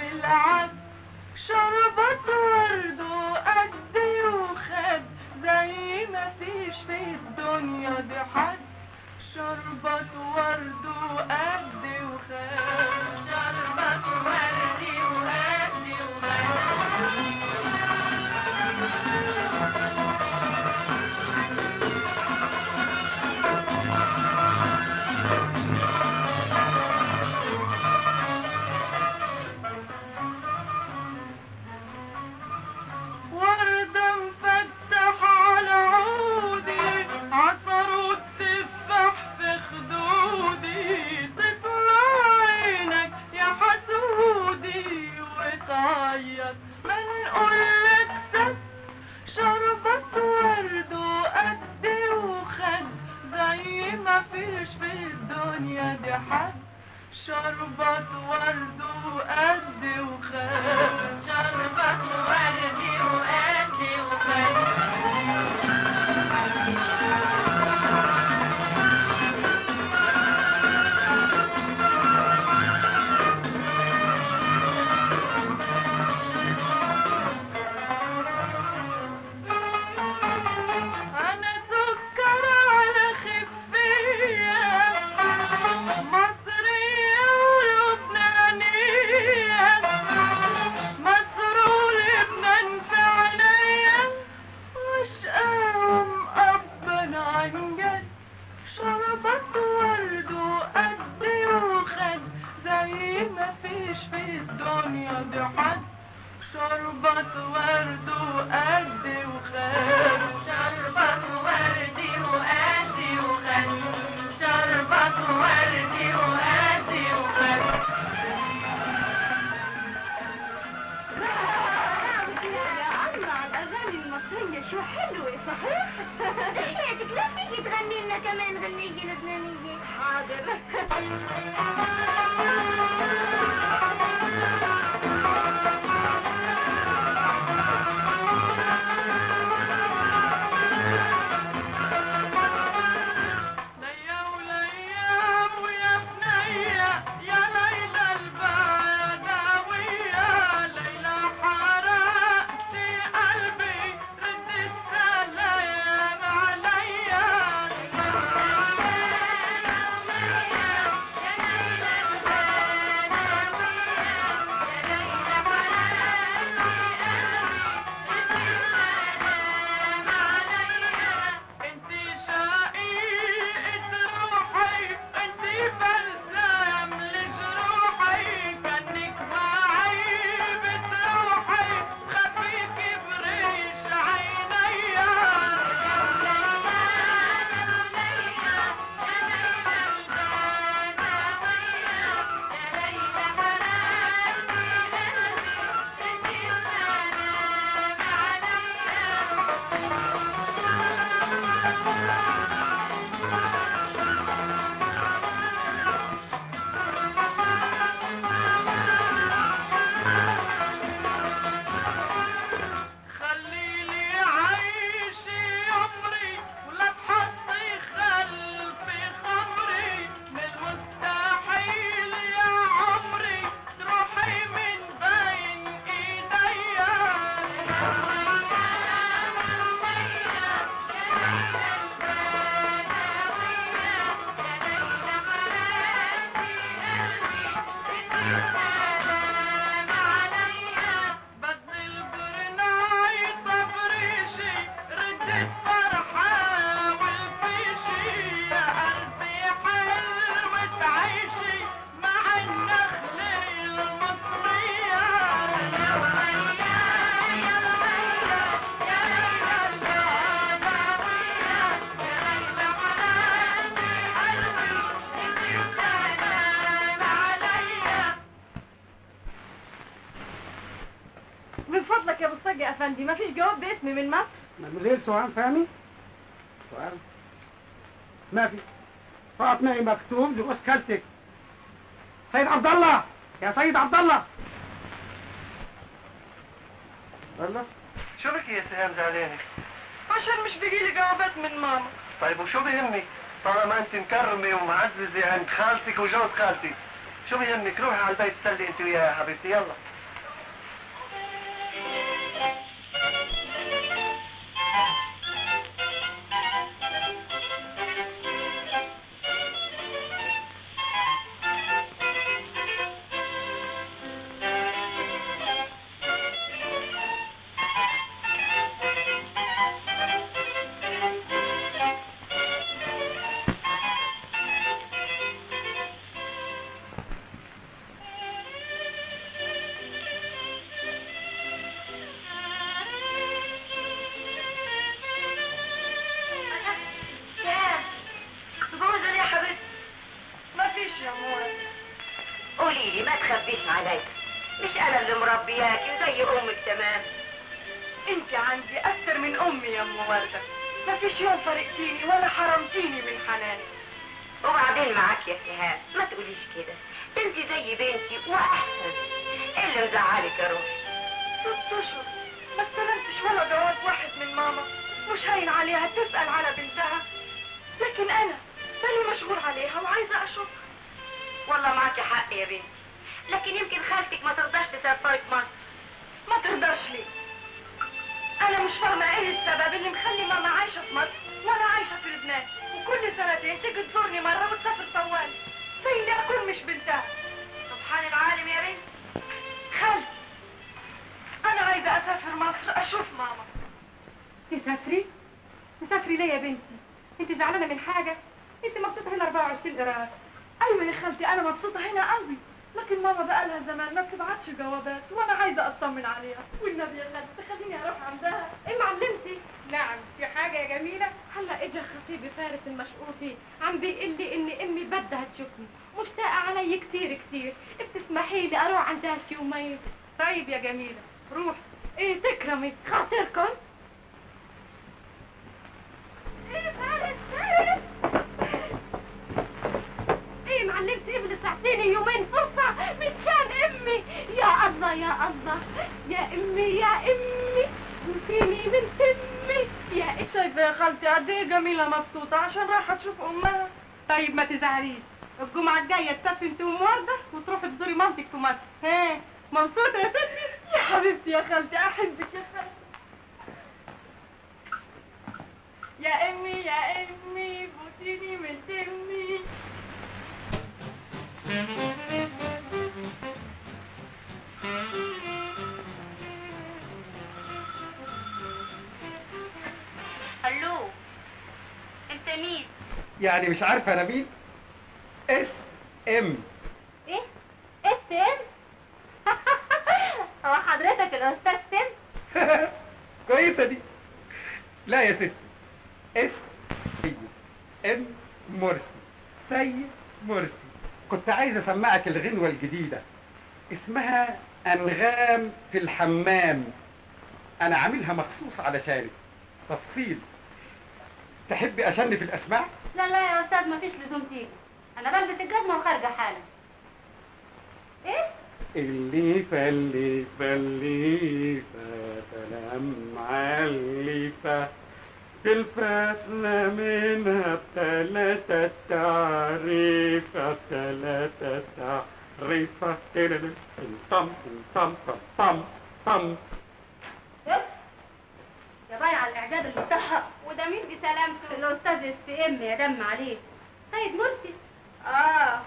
العد شربت ورد وقد وخد زي ما فيش في الدنيا دي حد شربت ورد وقد وخد شربت ورد وقد وخد وردة مفتح على عودي عصر والتفاح في خدودي تطلع عينك يا حسودي وتعيط ما نقولك سب شربت ورد وقد وخد زي ما فيش في الدنيا دي حد شربت ورد وقد وخد شربت ورد وقد وخد أنا سكر على خفية مصرية ولبنانية مصر ولبنان في عينيا واشقاهم أبا عن جد شربت ورد وقد وخد زي ما فيش في الدنيا دي حد شربت ورد وقد وخد شربت ورد وقد وخد شربت ورد وقد وخد يا الله الأغاني المصرية شو حلوة صحيح؟ حياتك لا تيجي تغني لنا كمان غنية لبنانية حاضر ليا وليام ويا بنية يا ليلى البدوية ليلى حرقتي قلبي رد السلام عليا انتي شقيقة روحي انتي بلسم لجروحي كانك معي بتروحي خفيك بريش عينيا خليلي عيشي عمري ولا تحطي خلفي خمري من المستحيل يا عمري تروحي من بين ايديا بدل البرناي صبريشي رد الفرحة والفيشي يا أرضي حلوة عيشي مع النخل المصرية يا ويا يا ويا يا ليلى البدوية يا ليلى حرامي قلبي انتي سلام عليا من فضلك يا ابو الصقي افندي ما فيش جواب باسمي من مصر مدمزيل سوهان فهمي سؤال ما في فاطمة مكتوب دي وسكلتك سيد عبد الله يا سيد عبد الله الله شو بك يا سهام زعلانة؟ عشان مش بيجيلي جوابات من ماما طيب وشو بيهمك؟ طالما انت مكرمة ومعززة عند خالتك وجوز خالتك شو بيهمك روحي على البيت تسلي انت وياها يا حبيبتي يلا اللي مربياكي وزي امك تمام انت عندي اكتر من امي يا ام وردة ما فيش يوم فرقتيني ولا حرمتيني من حناني وبعدين معاك يا سهام ما تقوليش كده ده انت زي بنتي واحسن ايه اللي مزعلك يا روحي ست اشهر ما استلمتش ولا جواب واحد من ماما مش هين عليها تسأل على بنتها لكن انا بالي مشغول عليها وعايزة اشوفها والله معاكي حق يا بنتي لكن يمكن خالتك ما ترضاش تسافرك مصر ما تقدرش ليه انا مش فاهمة ايه السبب اللي مخلي ماما عايشة في مصر وانا عايشة في لبنان وكل سنتين تيجي تزورني مرة وتسافر طوال زي اللي اكون مش بنتها سبحان العالم يا بنتي خالتي انا عايزة اسافر مصر اشوف ماما تسافري تسافري ليه يا بنتي انت زعلانه من حاجه انت مبسوطه هنا 24 قرار ايوه يا خالتي انا مبسوطة هنا قوي لكن ماما بقى لها زمان ما بتبعتش جوابات وانا عايزة اطمن عليها والنبي يا خالتي تخليني اروح عندها ايه معلمتي نعم في حاجه يا جميله هلا اجا خطيبي فارس المشقوطي عم بيقول لي ان امي بدها تشوفني مشتاقه علي كتير كتير بتسمحي لي اروح عندها شي يومين طيب يا جميله روح ايه تكرمي خاطركم ايه فارس فارس ايه معلمتي ايه اللي تعطيني يومين فرصة مشان امي يا الله يا الله يا امي يا امي نسيني من تمي يا امي شايفة يا خالتي قد ايه جميلة مبسوطة عشان رايحة تشوف امها طيب ما تزعليش الجمعة الجاية تسافري انت ووردة وتروحي تزوري مامتك في مصر ها مبسوطة يا ستي يا حبيبتي يا خالتي احبك يا خالتي يا امي يا امي بوسيني من تمي الو انت مين يعني مش عارفه انا مين اس ام ايه السن هو حضرتك الاستاذ سن كويسه دي لا يا ستي اس سيد ام مرسي سيد مرسي كنت عايز اسمعك الغنوه الجديده اسمها انغام في الحمام انا عاملها مخصوص علشانك تفصيل تحبي اشنف الاسماع لا لا يا استاذ مفيش لزوم تيجي انا بلبس الجزمه وخارجه حالا ايه اللي فاللي فاللي فتلم عليفة الفتلة منها بتلاتة تعريفة بتلاتة تعريفة تلم طم طم طم طم طم ايه يا بايع الاعداد اللي بتاعها وده مين بسلامته الاستاذ اس ام يا دم عليه سيد مرسي اه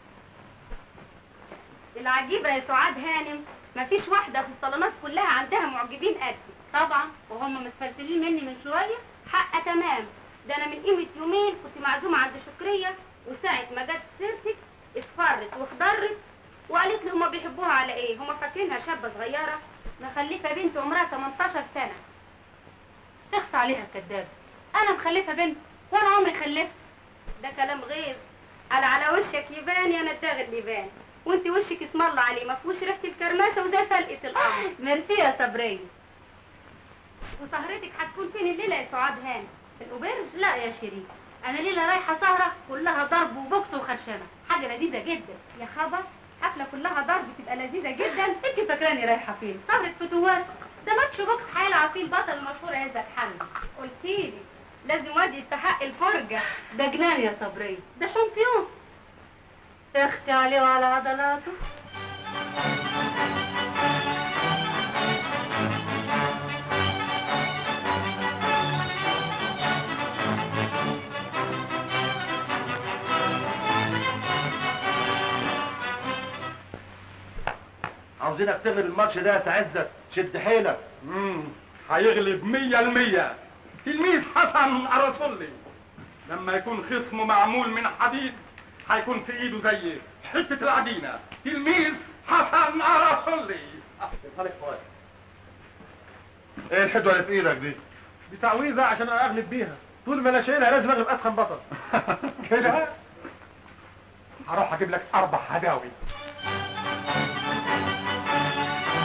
العجيبة يا سعاد هانم مفيش واحدة في الصالونات كلها عندها معجبين قدي طبعا وهم متفلفلين مني من شوية حق تمام ده انا من قيمة يومين كنت معزومة عند شكرية وساعة ما جت سيرتك اصفرت واخضرت وقالت لي هما بيحبوها على ايه هما فاكرينها شابة صغيرة مخلفة بنت عمرها 18 سنة تخفى عليها الكدابة انا مخلفة بنت وانا عمري خلفت ده كلام غير على على وشك يبان يا نداغ اللبان وانت وشك اسم الله عليه ما فيهوش ريحه الكرماشه وده فلقه القمر ميرسي يا صبريه وسهرتك هتكون فين الليله يا سعاد هاني في الاوبرج لا يا شيرين انا ليله رايحه سهره كلها ضرب وبوكس وخرشمه حاجه لذيذه جدا يا خبر حفله كلها ضرب تبقى لذيذه جدا انت فاكراني رايحه فين سهره فتوات ده ماتش بوكس هيلعب فيه البطل المشهور عزت حمدي قلتيلي لازم واد يستحق الفرجه ده جنان يا صبريه ده شامبيون اختي عليه وعلى عضلاته عاوزينك تغلب الماتش ده يا سعزت شد حيلك امم هيغلب مية المية تلميذ حسن أرسلي لما يكون خصمه معمول من حديد هيكون في ايده زي حتة العجينة تلميذ حسن أرسلي ايه الحدوه اللي في ايدك دي دي تعويذة عشان اغلب بيها طول ما انا شايلها لازم اغلب اتخن بطل كده هروح اجيب لك اربع هداوي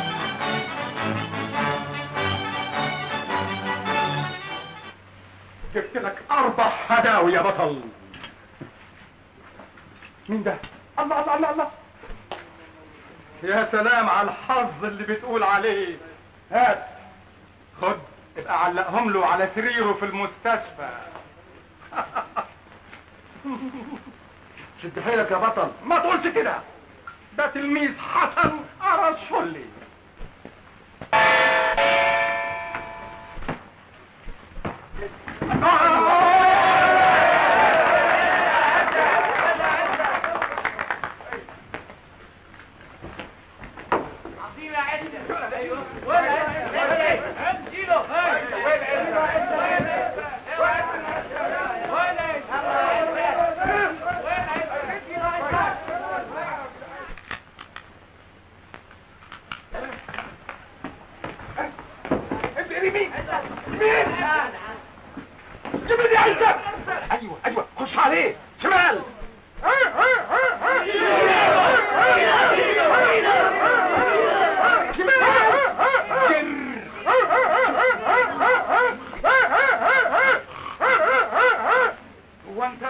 اربع هداوي يا بطل مين ده الله الله الله الله يا سلام على الحظ اللي بتقول عليه هات خد ابقى علقهم له على سريره في المستشفى شد حيلك يا بطل ما تقولش كده ده تلميذ حسن أرشولي مين مين جيب لي عزة ايوه ايوه خش عليه شمال هو انت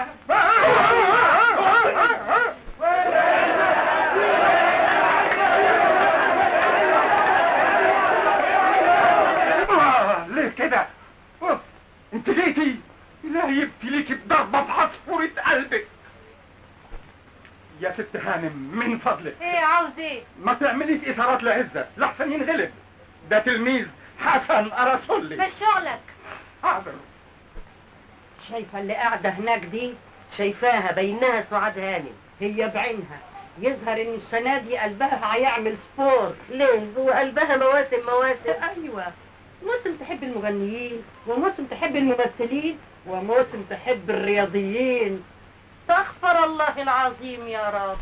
آه، ليه كده آه، انت جيتي الهي يبتليكي بضربة بعصفورة قلبك يا ست هانم من فضلك ايه عاوز ايه ما تعمليش اثارات لعزة لحسن ينغلب ده تلميذ حسن ارسولي مش شغلك حاضر شايفة اللي قاعدة هناك دي شايفاها بينها سعاد هانم هي بعينها يظهر ان السنة دي قلبها هيعمل سبور ليه هو قلبها مواسم مواسم ايوه موسم تحب المغنيين وموسم تحب الممثلين وموسم تحب الرياضيين استغفر الله العظيم يا رب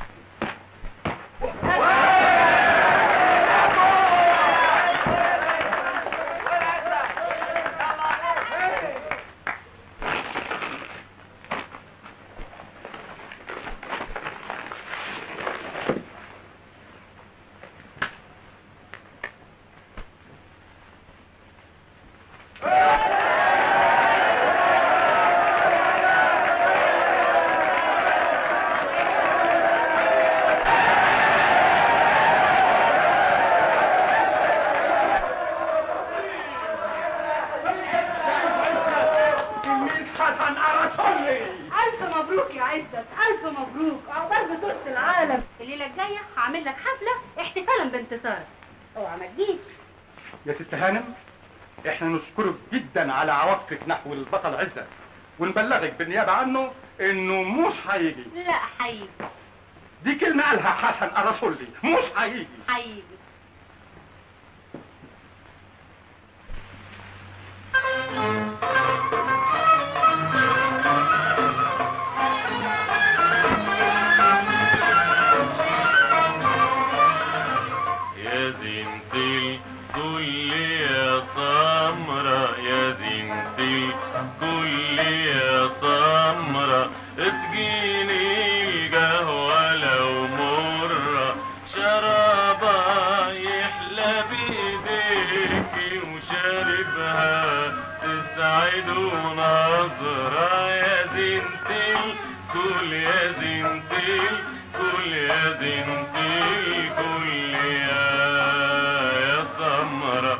تلميذ حسن ارسولي الف مبروك يا عزت الف مبروك عقبال بطولة العالم الليله الجايه هعمل لك حفله احتفالا بانتصارك اوعى ما تجيش يا ست هانم احنا نشكرك جدا على عواطفك نحو البطل عزة ونبلغك بالنيابة عنه انه مش هيجي لا هيجي دي كلمة قالها حسن ارسولي مش هيجي هيجي يا زينة الكل يا سمرة يا زينة الكل يا سمرة اسقيني القهوة لو مرة شرابة يحلى بيديكي وشاربها تسعد نظرة يا زينة الكل يا زينة الكل يا زينة الكل يا يا سمرة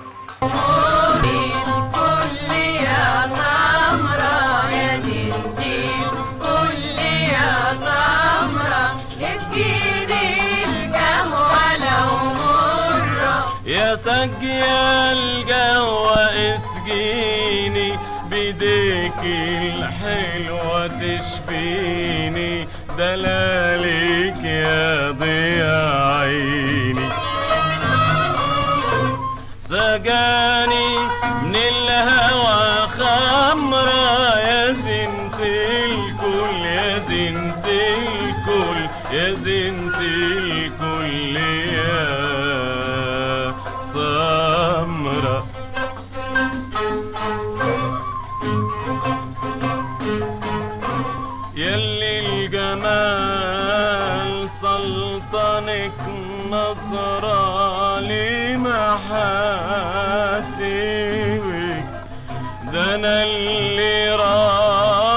يا سقيا القهوة اسقيني بديك الحلوة تشفيني دلالك يا ضياء عيني سقاني من الهوى خمرة يا زنت الكل يا زنت الكل يا زنت الكل يا سمرة يلي الجمال سلطنك نظرة لمحاسبك ده انا اللي راح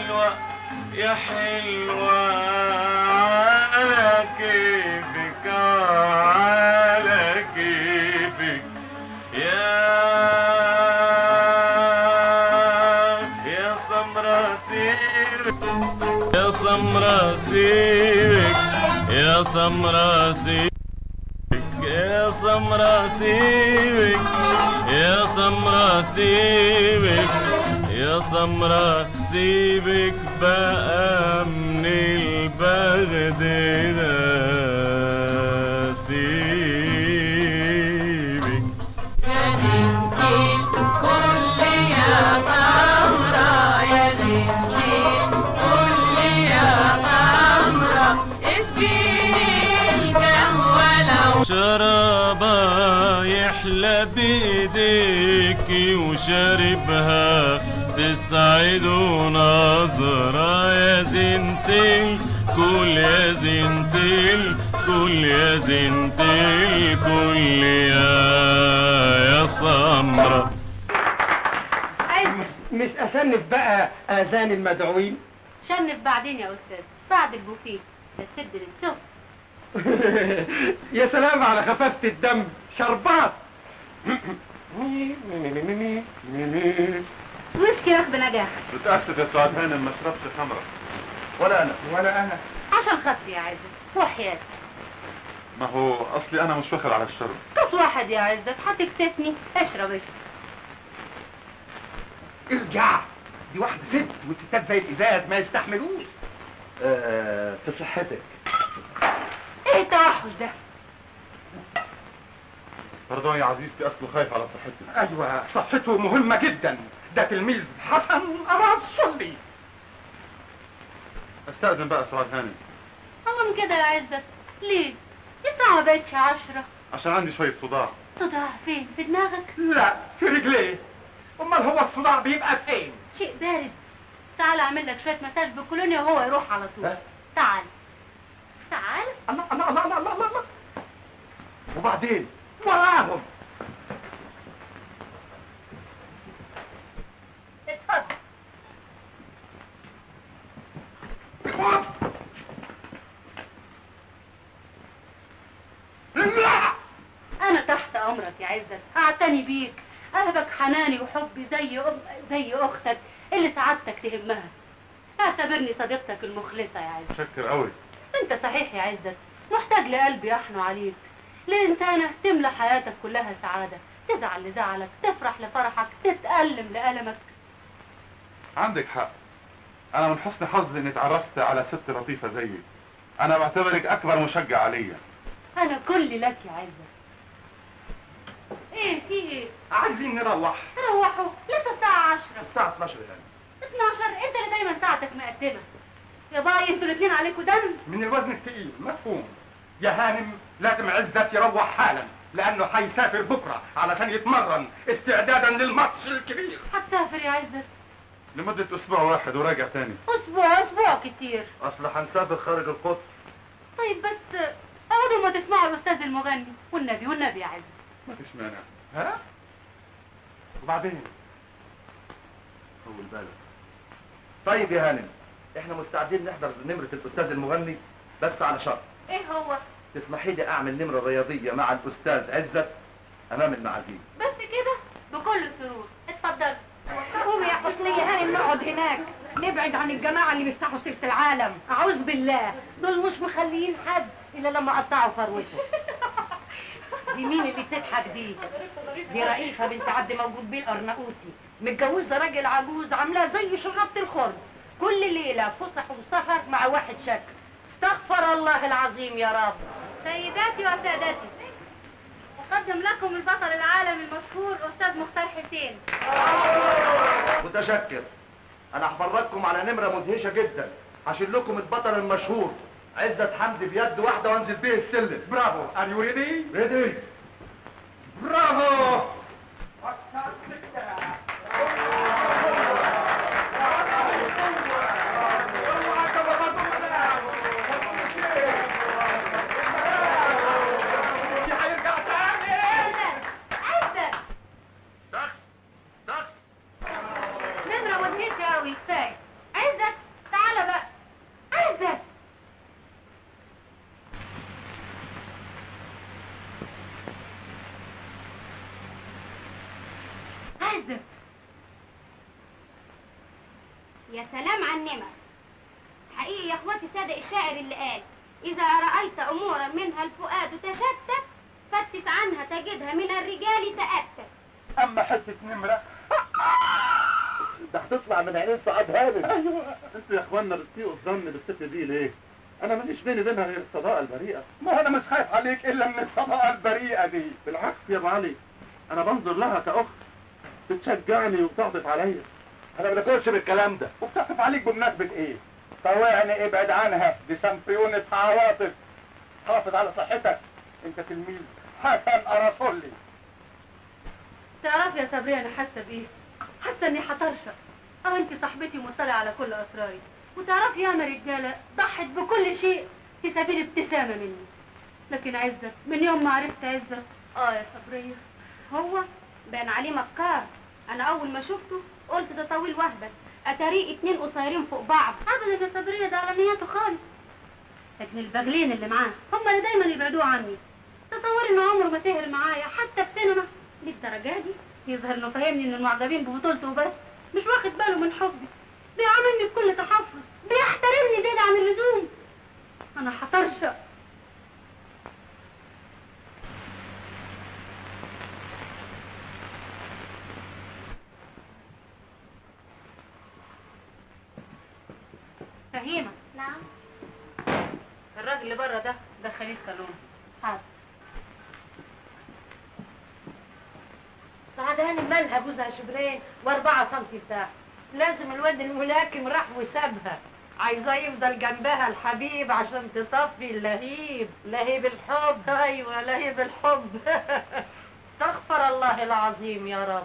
حلوة يا حلوة على كيفك على كيفك يا يا سمرة سيبك يا سمرة سيبك يا سمرة سيبك يا سمرة سيبك يا سمرة سيبك يا سمرة سيبك بقى من البغد ده سيبك شرابة يحلى بإيديكي وشاربها تسعد نظرة يا زنتل كل يا زنتل كل يا زنتل كل يا يا سمرة عايز مش أشنف بقى آذان المدعوين شنف بعدين يا استاذ صعد البوفيه لا تسد للسوق يا سلام على خفافة الدم شربات ويسكي رخ بنجاح متأسف يا سعاد هانم ما شربش خمرة ولا أنا ولا أنا عشان خاطري يا عزت وحياتي ما هو أصلي أنا مش واخد على الشرب كاس واحد يا عزت هتكسفني اشرب اشرب ارجع دي واحدة ست والستات زي الإزاز ما يستحملوش آه في صحتك ايه التوحش ده برضو يا عزيزتي أصله خايف على صحتك أيوة صحته مهمة جدا ده تلميذ حسن أراصلي استأذن بقى سعاد هانم هو من كده يا عزت ليه الساعة ما بقتش عشرة عشان عندي شوية صداع صداع فين في دماغك لا في رجليه أمال هو الصداع بيبقى فين شيء بارد تعال اعمل لك شوية مساج بالكولونيا وهو يروح على طول ها؟ تعال تعال الله الله الله الله الله, الله. وبعدين وراهم اتفضل لا انا تحت امرك يا عزت اعتني بيك قلبك حناني وحبي زي أم... زي اختك اللي سعادتك تهمها اعتبرني صديقتك المخلصة يا عزت شكر قوي انت صحيح يا عزت محتاج لقلبي يحنو عليك لإنسانة تملى حياتك كلها سعادة تزعل لزعلك تفرح لفرحك تتألم لألمك عندك حق أنا من حسن حظي إني اتعرفت على ست لطيفة زيك أنا بعتبرك أكبر مشجع عليا أنا كل لك يا عزت ايه في ايه عايزين نروح روحوا لسه الساعة عشرة الساعة 12 يعني 12 انت اللي دايما ساعتك مقدمة يا باي انتوا الاتنين عليكوا دم من الوزن الثقيل مفهوم يا هانم لازم عزت يروح حالا لانه هيسافر بكره علشان يتمرن استعدادا للماتش الكبير هتسافر يا عزت لمدة أسبوع واحد وراجع تاني اسبوع اسبوع كتير أصل هنسافر خارج القدس طيب بس اقعدوا ما تسمعوا الاستاذ المغني والنبي والنبي يا عزت ما فيش مانع ها وبعدين طول بالك طيب يا هانم احنا مستعدين نحضر نمرة الأستاذ المغني بس على شرط ايه هو تسمحي لي أعمل نمرة رياضية مع الأستاذ عزت أمام المعازيم بس كده بكل سرور اتفضل قومي يا حسنية هانم نقعد هناك نبعد عن الجماعة اللي بيفتحوا سيرة العالم أعوذ بالله دول مش مخليين حد إلا لما قطعوا فروته دي مين اللي بتضحك دي؟ دي رئيفة بنت عبد موجود بيه الأرناؤوطي متجوزة راجل عجوز عاملاه زي شرابة الخرد كل ليلة فسح وسهر مع واحد شك استغفر الله العظيم يا رب سيداتي وسادتي أقدم لكم البطل العالمي المشهور أستاذ مختار حسين متشكر أنا هفرجكم على نمرة مدهشة جدا هشيل لكم البطل المشهور عزت حمدي بيد واحدة وانزل بيه السلم برافو ار يو ريدي ريدي برافو عزت دخل دخل نمرة مدهشة أوي كفاية عزت عزت يا سلام على النمر حقيقي يا اخواتي صادق الشاعر اللي قال اذا رأيت امورا منها الفؤاد تشتت فتش عنها تجدها من الرجال تأتت اما حته نمره ده هتطلع من عينين سعاد هانم ايوه انتوا يا اخوانا بتسيئوا الظن بالست دي ليه؟ انا ماليش بيني وبينها غير الصداقه البريئه ما انا مش خايف عليك الا من الصداقه البريئه دي بالعكس يا ابو علي انا بنظر لها كاخت بتشجعني وبتعطف عليا انا ما باكلش بالكلام ده وبتعطف عليك بمناسبه ايه طوعني ابعد عنها دي شامبيونة عواطف حافظ على صحتك انت تلميذ حسن ارسولي تعرفي يا صبري انا حاسه بايه حاسه اني هطرشق اه انت صاحبتي مطلعه على كل اسراري وتعرفي ياما رجاله ضحت بكل شيء في سبيل ابتسامه مني لكن عزت من يوم ما عرفت عزت اه يا صبريه هو بان عليه مكار انا اول ما شفته قلت ده طويل وهبل اتاريه اتنين قصيرين فوق بعض ابدا يا صبريه ده على نياته خالص لكن البغلين اللي معاه هم اللي دايما يبعدوه عني تصوري انه عمره ما سهر معايا حتى في سينما للدرجه دي يظهر انه فاهمني ان المعجبين ببطولته وبس مش واخد باله من حبي بيعاملني بكل تحفظ بيحترمني زيادة عن اللزوم انا هطرشق فهيمة نعم الراجل اللي بره ده دخليه الصالون حاضر سعاد هانم مالها جوزها شبرين واربعة سنتي بتاعها لازم الواد الملاكم راح وسابها عايزاه يفضل جنبها الحبيب عشان تصفي اللهيب لهيب الحب ايوه لهيب الحب استغفر الله العظيم يا رب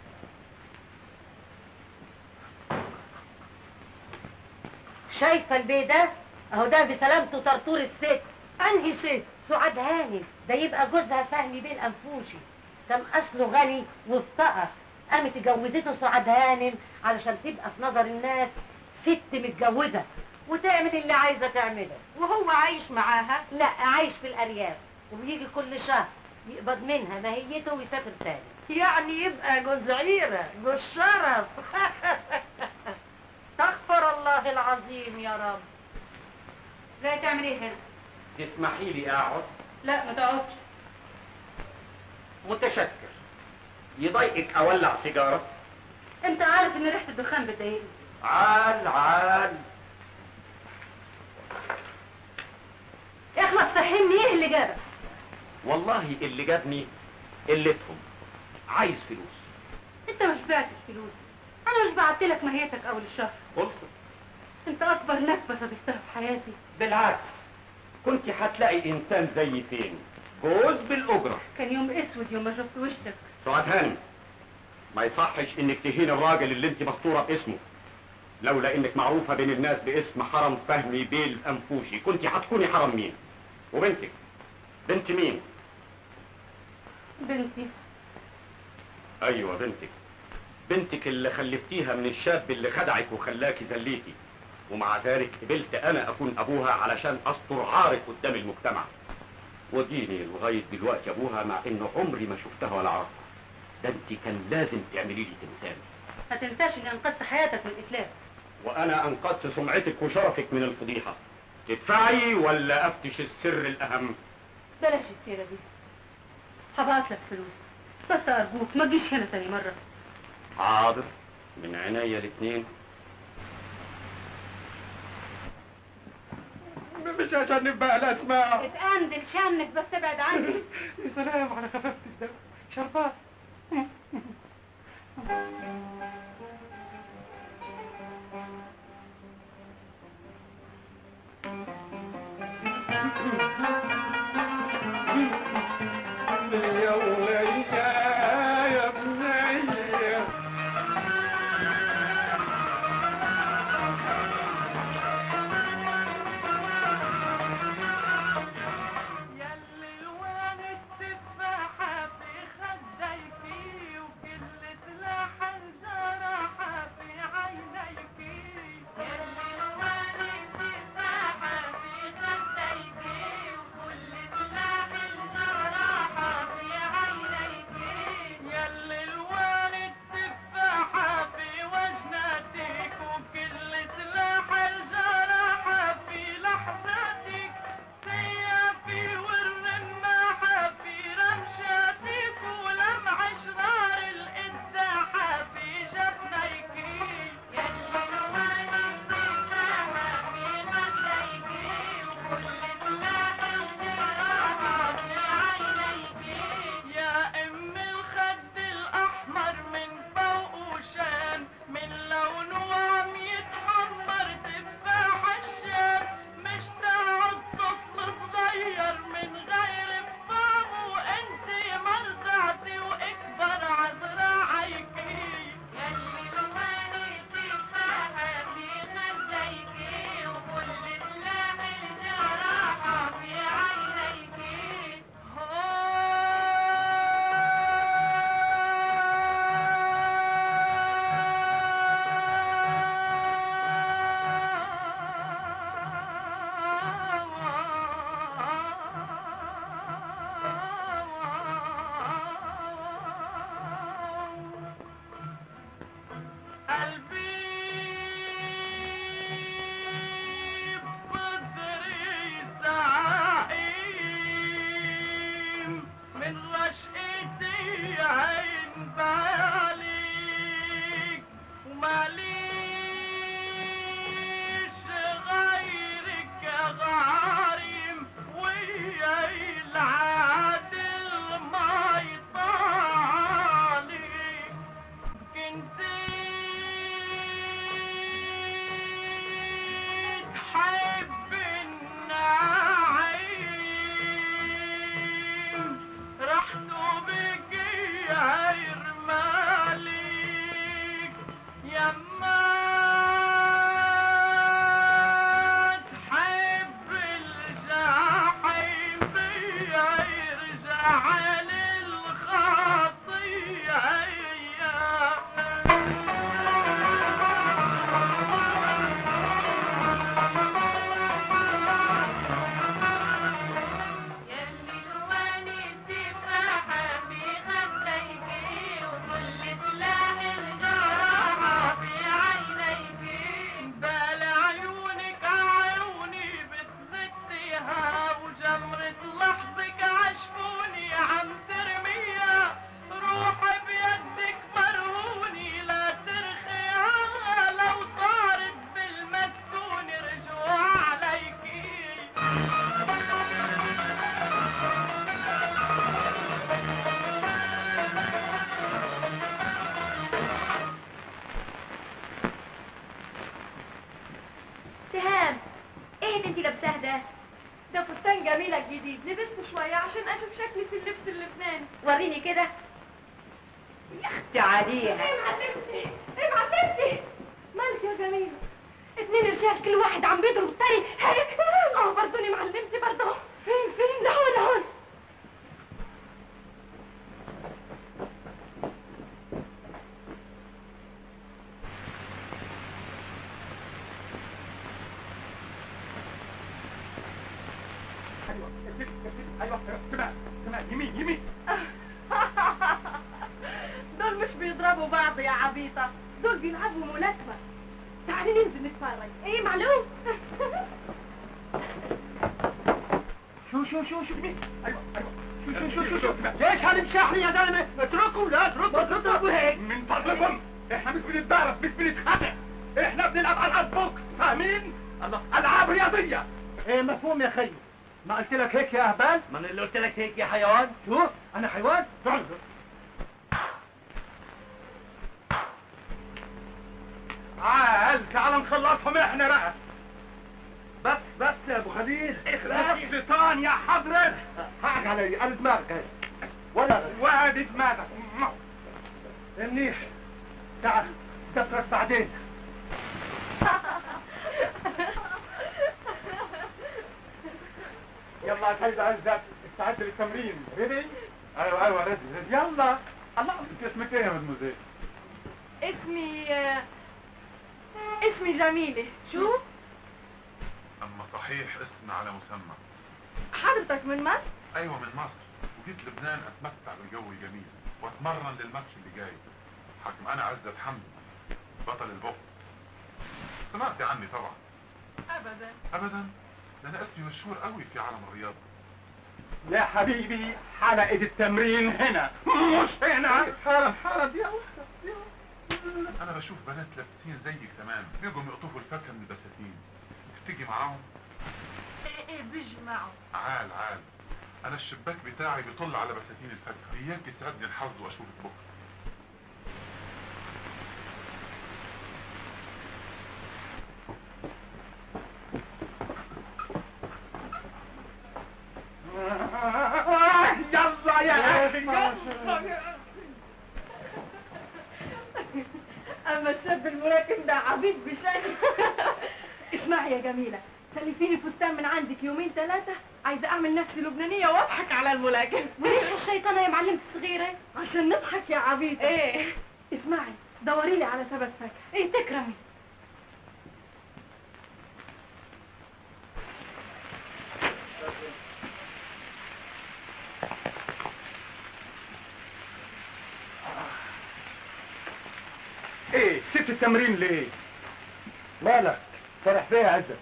شايفه البيت ده اهو ده بسلامته طرطور الست انهي ست سعاد هانم ده يبقى جوزها فهمي بين انفوشي كان اصله غني وافتقر قامت اتجوزته سعاد هانم علشان تبقى في نظر الناس ست متجوزه وتعمل اللي عايزه تعمله وهو عايش معاها لا عايش في الارياف وبيجي كل شهر يقبض منها ماهيته ويسافر تاني يعني يبقى جوز عيره جوز شرف استغفر الله العظيم يا رب جاي تعمل ايه هنا تسمحي لي اقعد لا ما تقعدش متشكر يضايقك اولع سيجاره انت عارف ان ريحه الدخان بتضايقني عال عال اخلص فهمني ايه اللي جابك والله اللي جابني قلتهم عايز فلوس انت مش بعتش فلوس انا مش بعت لك ماهيتك اول الشهر قلت انت اكبر نكبه صادفتها في حياتي بالعكس كنت هتلاقي انسان زي فين جوز بالاجره كان يوم اسود يوم ما شفت وشك سعاد هانم ما يصحش انك تهين الراجل اللي انت مسطوره باسمه لولا انك معروفه بين الناس باسم حرم فهمي بيل انفوشي كنت هتكوني حرم مين وبنتك بنت مين بنتي ايوه بنتك بنتك اللي خلفتيها من الشاب اللي خدعك وخلاكي ذليتي ومع ذلك قبلت انا اكون ابوها علشان استر عارك قدام المجتمع وديني لغايه دلوقتي ابوها مع ان عمري ما شفتها ولا عرفتها ده انت كان لازم تعملي لي تمثال ما تنساش اني انقذت حياتك من الاتلاف وانا انقذت سمعتك وشرفك من الفضيحه تدفعي ولا افتش السر الاهم بلاش السيره دي هبعت لك فلوس بس ارجوك ما تجيش هنا تاني مره حاضر من عينيا الاثنين مش عشان نبقى الاسماء اتأندل شانك بس ابعد عني يا سلام على خفافة الدم شربات يا وليا يا بنية ياللي الوان التفاحة في خديكي وكل سلاح الجراحة في عينيكي ياللي الوان التفاحة في خديكي جميلة الجديد لبست شوية عشان اشوف شكلي في اللبس اللبناني وريني كده يا اختي عليها ايه معلمتي ايه معلمتي مالك يا جميلة اتنين رجال كل واحد عم بيضرب التاني هيك اه برضوني معلمتي برضه فين فين لهون لهون ايوه كمان كمان يمين يمين دول مش بيضربوا بعض يا عبيطة دول بيلعبوا ملاكمة تعالي ننزل نتفرج ايه معلوم شو شو شو شو يمين ايوه ايوه شو شو شو شو شو ليش هنمشحني يا زلمه اتركوا لا اتركوا اتركوا هيك من فضلكم احنا مش بنتضارب مش بنتخانق احنا بنلعب العاب بوكس فاهمين الله العاب رياضيه ايه مفهوم يا خيي ما قلت لك هيك يا اهبال ما انا اللي قلت لك هيك يا حيوان شو انا حيوان تعال تعال تعال نخلصهم احنا بقى بس بس يا ابو خليل اخلاص شيطان يا حضرة حقك علي انا دماغك هاي ولا وادي دماغك منيح تعال دفرك بعدين يلا يا سيد عزت استعد للتمرين ريدي ايوه ايوه ريدي ريدي يلا الله انت اسمك ايه يا مدموزيل اسمي آه، اسمي جميلة شو أما صحيح اسم على مسمى حضرتك من مصر أيوة من مصر وجيت لبنان أتمتع بالجو الجميل وأتمرن للماتش اللي جاي حكم أنا عزت حمدي بطل البوكس سمعتي عني طبعا ابدا أبدا ده أنا اسمي مشهور قوي في عالم الرياضة يا حبيبي حلقة التمرين هنا مش هنا حالا حالا دي واحدة دي أنا بشوف بنات لابسين زيك تمام بيجوا يقطفوا الفاكهة من البساتين تيجي معاهم ايه ايه بيجي معه عال عال أنا الشباك بتاعي بيطل على بساتين الفاكهة إياك يسعدني الحظ وأشوفك بكرة يلا يا اخي يلا اما الشاب الملاكم ده عبيط بشكل اسمعي يا جميلة سلفيني فستان من عندك يومين ثلاثة عايزة اعمل نفسي لبنانية واضحك على الملاكم وليش الشيطانة يا معلمة الصغيرة عشان نضحك يا عبيطة ايه اسمعي دوري لي على ثبت فاكهة ايه تكرمي ايه سبت التمرين ليه مالك فرح فيها يا عزت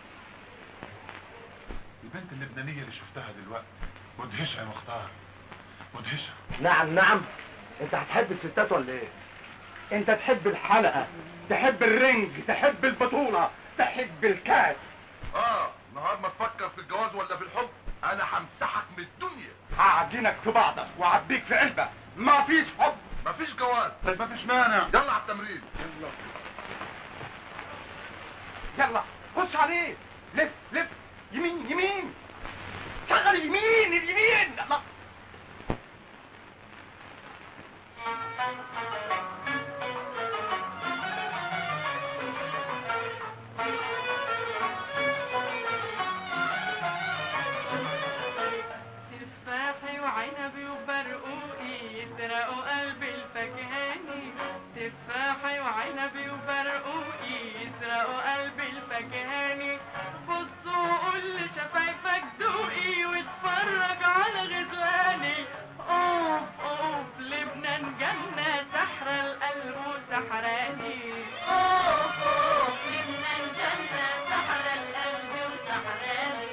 البنت اللبنانية اللي شفتها دلوقتي مدهشة يا مختار مدهشة نعم نعم انت هتحب الستات ولا ايه انت تحب الحلقة تحب الرنج تحب البطولة تحب الكاس اه نهار ما تفكر في الجواز ولا في الحب انا همسحك من الدنيا هعجنك في بعضك وعبيك في علبة ما فيش حب مفيش جواز مفيش مانع يلا على التمرين يلا خش عليه لف لف يمين يمين شغل اليمين اليمين الله تفاحي وعنبي وبرقوقي يسرقوا قلب الفكهاني تفاحي وعنبي وبرقوقي يسرقوا قلب الفكهاني بصوا قول لي شفايفك ذوقي واتفرج على غزلاني اوف اوف لبنان جنة سحر القلب وسحراني اوف اوف لبنان جنة سحر القلب وسحراني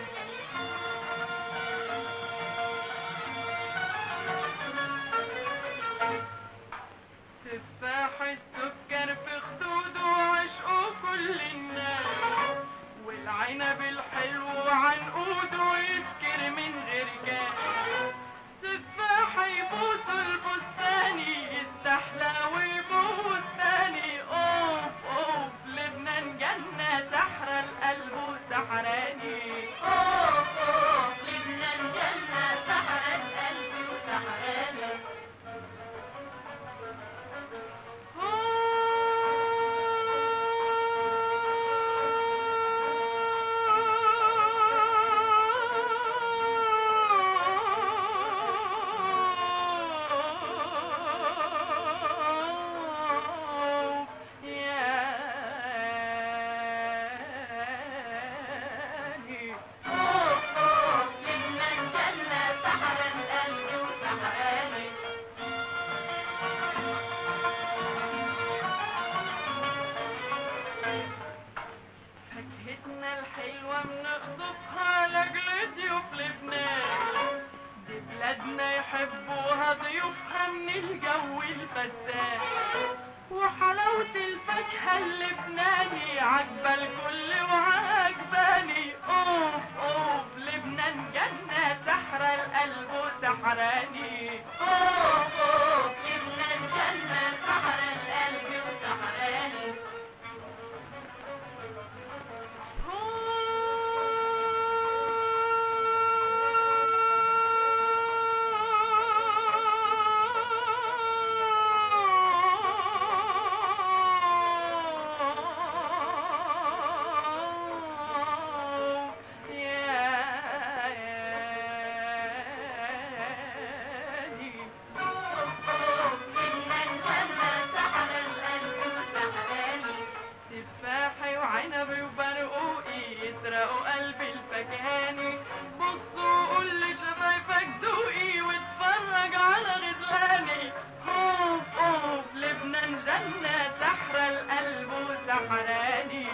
تفاح السكر في خدوده وعشقه كل الناس والعنب الحلو عنقوده يسكر من غير جاس تفاح يبوس البستاني يستحلى ويبوس تاني اوف اوف لبنان جنة سحر القلب وسحراني اوف اوف اللبناني عجبة الكل وعجباني اوف اوف لبنان جنة سحر القلب وسحراني اوف اوف لبنان جنة سحر القلب وسحراني تفاحي وعنبي وبرقوقي يسرقوا قلبي الفكهاني بصوا وقول لي شفايفك ذوقي واتفرج على غزلاني اوف اوف لبنان جنة سحر القلب وسحراني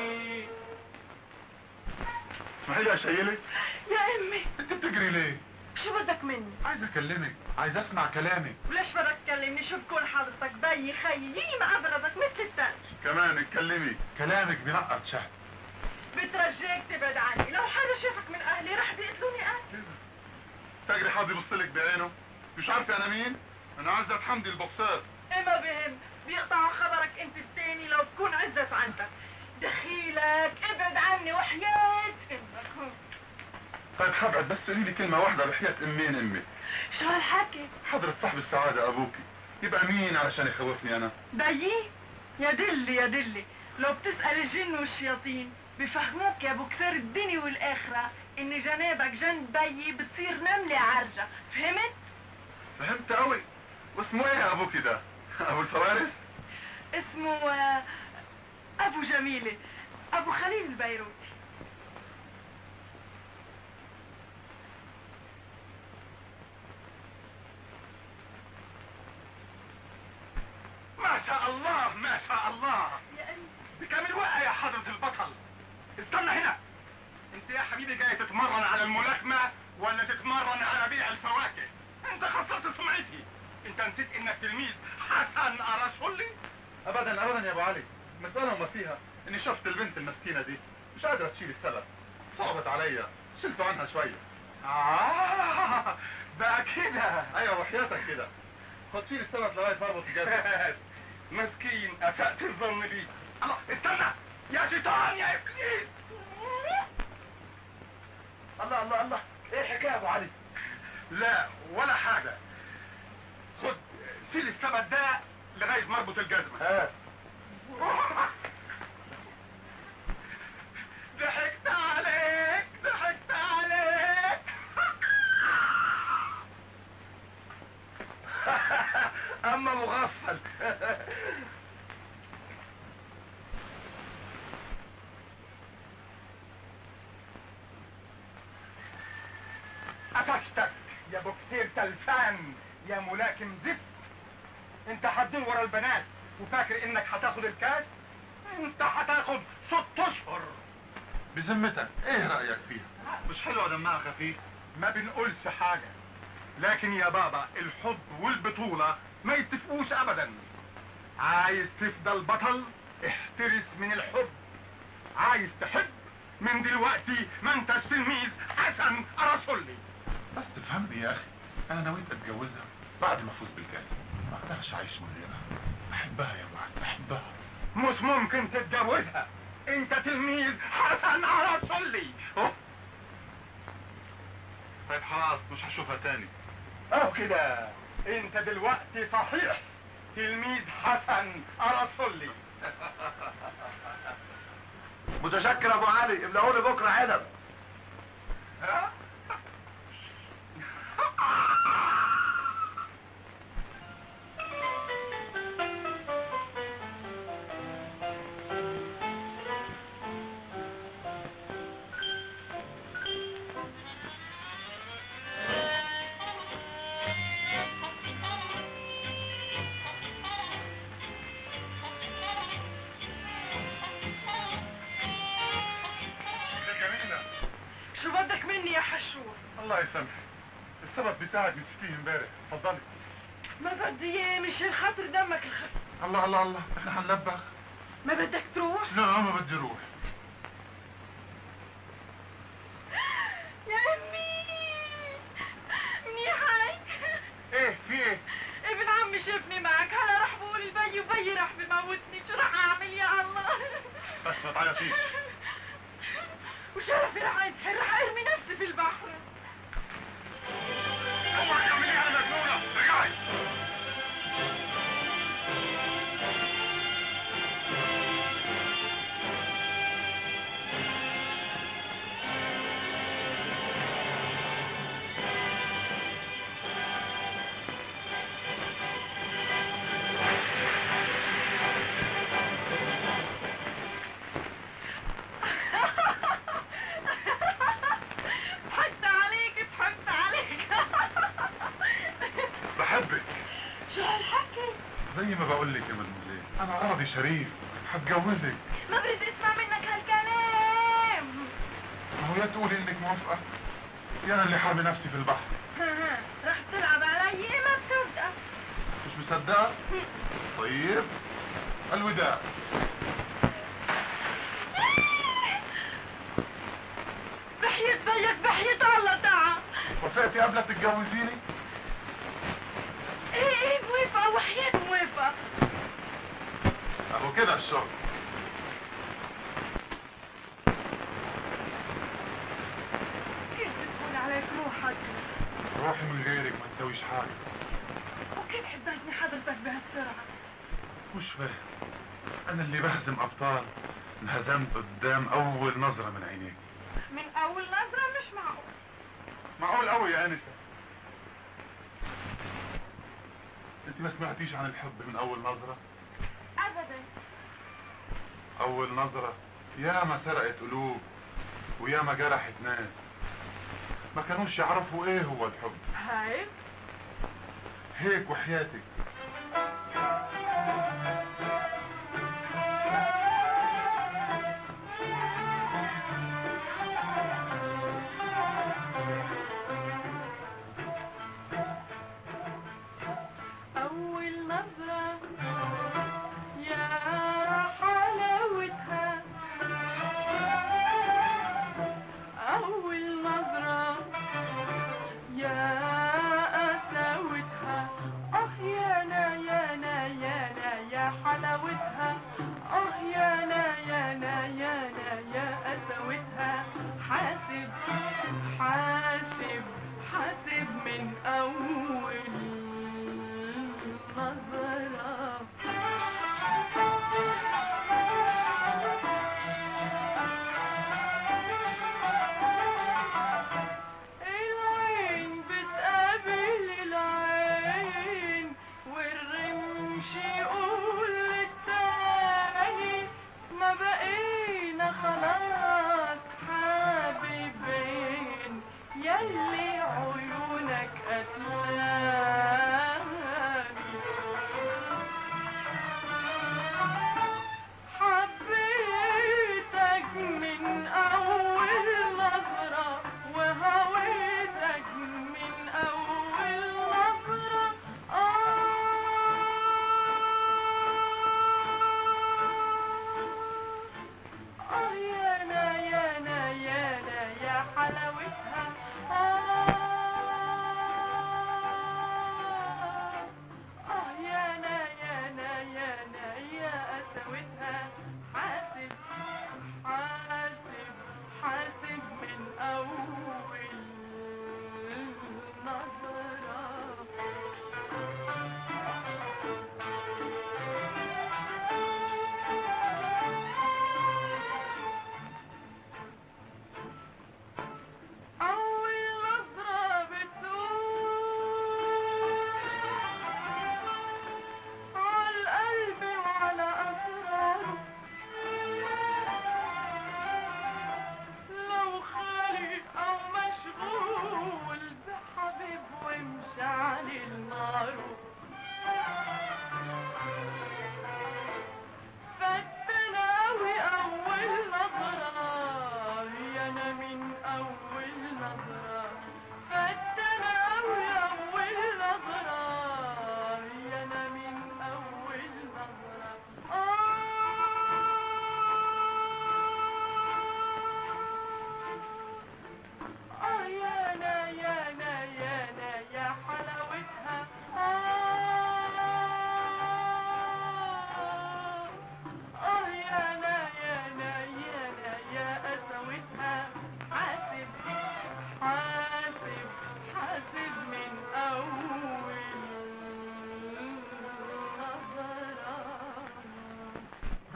اسمحي لي يا شيلة يا امي انت بتجري ليه؟ شو بدك مني عايز اكلمك عايز اسمع كلامك وليش بدك تكلمني شو بكون حضرتك بيي خيي يي ما ابرزك مثل الثلج كمان اتكلمي كلامك بنقط شهد بترجيك تبعد عني لو حدا شافك من اهلي رح بيقتلوني قتل تجري حد يبصلك بعينه مش عارفه انا مين؟ انا عزت حمدي البصار ايه ما بهم بيقطعوا خبرك انت التاني لو تكون عزت عندك دخيلك ابعد عني وحياة امك طيب حبعد بس قولي لي كلمه واحده بحياه امين امي شو هالحكي حضرة صاحب السعاده ابوكي يبقى مين علشان يخوفني انا؟ بيي يا دلي يا دلي لو بتسأل الجن والشياطين بفهموك يا ابو كثير الدنيا والاخرة ان جنابك جنب بيي بتصير نملة عرجة فهمت؟ فهمت قوي واسمه ايه يا ابوكي ده؟ ابو الفوارس؟ اسمه آه، ابو جميلة ابو خليل البيروتي ما شاء الله ما شاء الله يا أمي بكامل وقع يا حضرة البطل استنى هنا انت يا حبيبي جاي تتمرن على الملاكمة ولا تتمرن على بيع الفواكه انت خسرت سمعتي انت نسيت انك تلميذ حسن ارسولي ابدا ابدا يا ابو علي مسألة وما فيها اني شفت البنت المسكينة دي مش قادرة تشيل السبب صعبت عليا شلت عنها شوية اه بقى كده ايوه وحياتك كده خد شيل السبب لغاية ما اربط الجزمة مسكين اسأت الظن بي الله استنى يا شيطان يا ابليس الله الله الله ايه الحكايه يا ابو علي لا ولا حاجة خد شيل السبت ده لغاية ما اربط الجزمة ها ضحكت عليك ضحكت عليك اما مغفل قفشتك يا بوكسير تلفان يا ملاكم زفت انت هتدور ورا البنات وفاكر انك هتاخد الكاس انت هتاخد ست اشهر بذمتك ايه رأيك فيها؟ مش حلوة دمها خفيف؟ ما بنقولش حاجة لكن يا بابا الحب والبطولة ما يتفقوش ابدا عايز تفضل بطل احترس من الحب عايز تحب من دلوقتي ما انتش تلميذ حسن ارسولي بس تفهمني يا اخي انا نويت اتجوزها بعد ما افوز بالكاس ما اقدرش اعيش من غيرها احبها يا ابو علي احبها مش ممكن تتجوزها انت تلميذ حسن ارسولي أوه. طيب خلاص مش هشوفها تاني اهو كده انت دلوقتي صحيح تلميذ حسن ارسولي متشكر يا ابو علي ابلعوا لي بكره عنب ها؟ جميلة شو بدك مني يا حشور الله يسامحك السبب بتاعك نسيتيه امبارح اتفضلي ما بدي اياه مش الخاطر دمك الخفيف الله الله الله احنا هنلبخ ما بدك تروح لا ما بدي اروح يا امي منيحك ايه في ايه ابن عمي شافني معك هلا رح بقول البي وبي رح بموتني شو رح اعمل يا الله بس ما تعيطيش وشرفي رح انتحر رح ارمي نفسي في البحر اوعي تعملي على مجنونه رجعي ضحكت عليك ضحكت عليك بحبك شو هالحكي زي ما بقول لك يا مدموزيل انا عربي شريف حتجوزك ما بريد اسمع منك هالكلام ما هو يا تقولي انك موافقه يا انا اللي حاربي نفسي في البحر ها ها رح تلعب علي ما بتصدق مش مصدقه طيب الوداع بحية بيك بحية الله تعال وافقتي قبل تتجوزيني ايه ايه موافقة وحياة موافقة اهو كده الشغل كيف بتكون عليك روحك روحي من غيرك ما تسويش حاجه وكيف حبيتني حضرتك بهالسرعة مش فاهم انا اللي بهزم ابطال انهزمت قدام اول نظره من عينيك من اول نظرة مش معقول معقول قوي يا انسه انت ما سمعتيش عن الحب من اول نظره ابدا اول نظره يا ما سرقت قلوب ويا ما جرحت ناس ما كانوش يعرفوا ايه هو الحب هاي هيك وحياتك أول نظرة يا حلاوتها أول نظرة يا قساوتها آه يا نا يا نا يا نا يا حلاوتها آه يا نا يا نا يا نا يا قساوتها حاسب حاسب حاسب من أول نظرة العين بتقابل العين والرمش يقول للتاني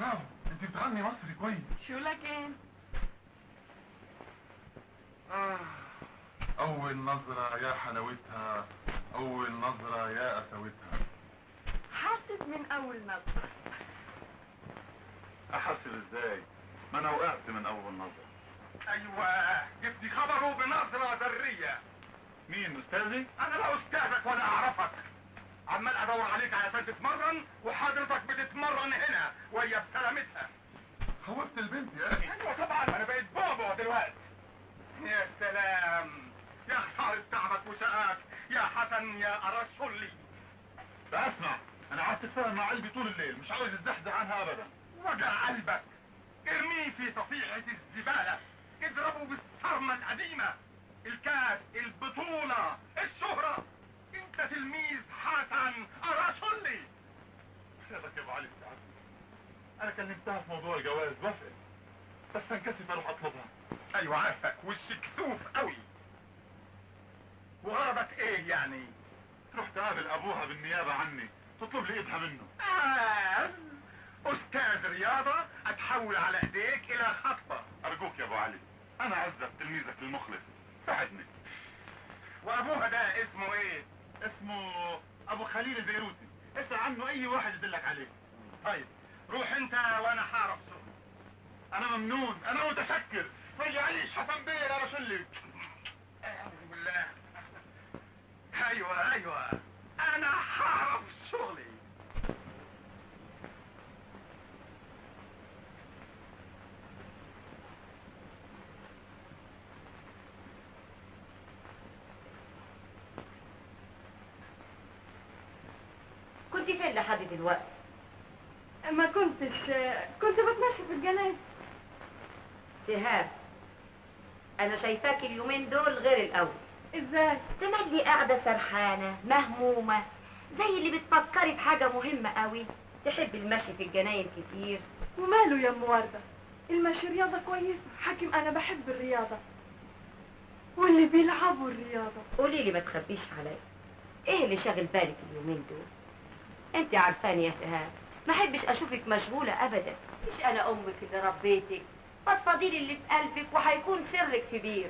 برافو انت بتغني مصري كويس شو لكن آه. أول نظرة يا حلاوتها أول نظرة يا قساوتها حاسس من اول نظرة أحسب إزاي؟ ما أنا وقعت من أول نظرة ايوه جبتي خبره بنظرة ذرية مين أستاذي؟ انا لا استاذك ولا اعرفك عمال ادور عليك علشان تتمرن وحضرتك بتتمرن هنا وهي بسلامتها خوفت البنت يا أخي ايوه طبعا انا بقيت بابا دلوقتي يا سلام يا خسارة تعبك وشقاك يا حسن يا ارسلي اسمع أنا قعدت أتفاهم مع قلبي طول الليل مش عاوز أتزحزح عنها أبدا وجع قلبك ارميه في صفيحة الزبالة اضربه بالصرمة القديمة الكاس البطولة الشهرة انت تلميذ حسن ارسلي خيرك يا أبو علي بتاعتي أنا كلمتها في موضوع الجواز وافقت بس انكسف أروح أطلبها ايوه عارفك وشك كسوف قوي وغرضك ايه يعني تروح تقابل أبوها بالنيابة عني تطلب لي إيدها منه آه. استاذ رياضة اتحول على ايديك الى خطبة أرجوك يا أبو علي أنا عزت تلميذك المخلص ساعدني وابوها ده اسمه ايه اسمه أبو خليل البيروتي اسأل عنه أي واحد يدلك عليه طيب روح انت وانا حارب سوق أنا ممنون أنا متشكر ما يعيش حسن بيه يا رسولي اعوذ بالله ايوه ايوه انا حارب شغلي كنت فين لحد دلوقتي ما كنتش كنت بتمشى في الجناين سهام انا شايفاك اليومين دول غير الاول ازاي تملي قاعده سرحانه مهمومه زي اللي بتفكري في حاجه مهمه قوي تحب المشي في الجناين كتير وماله يا ام ورده المشي رياضه كويسه حاكم انا بحب الرياضه واللي بيلعبوا الرياضه قولي لي ما تخبيش عليا ايه اللي شاغل بالك اليومين دول انت عارفاني يا سهام ما احبش اشوفك مشغوله ابدا مش انا امك اللي ربيتك فضفضي لي اللي في قلبك وهيكون سرك كبير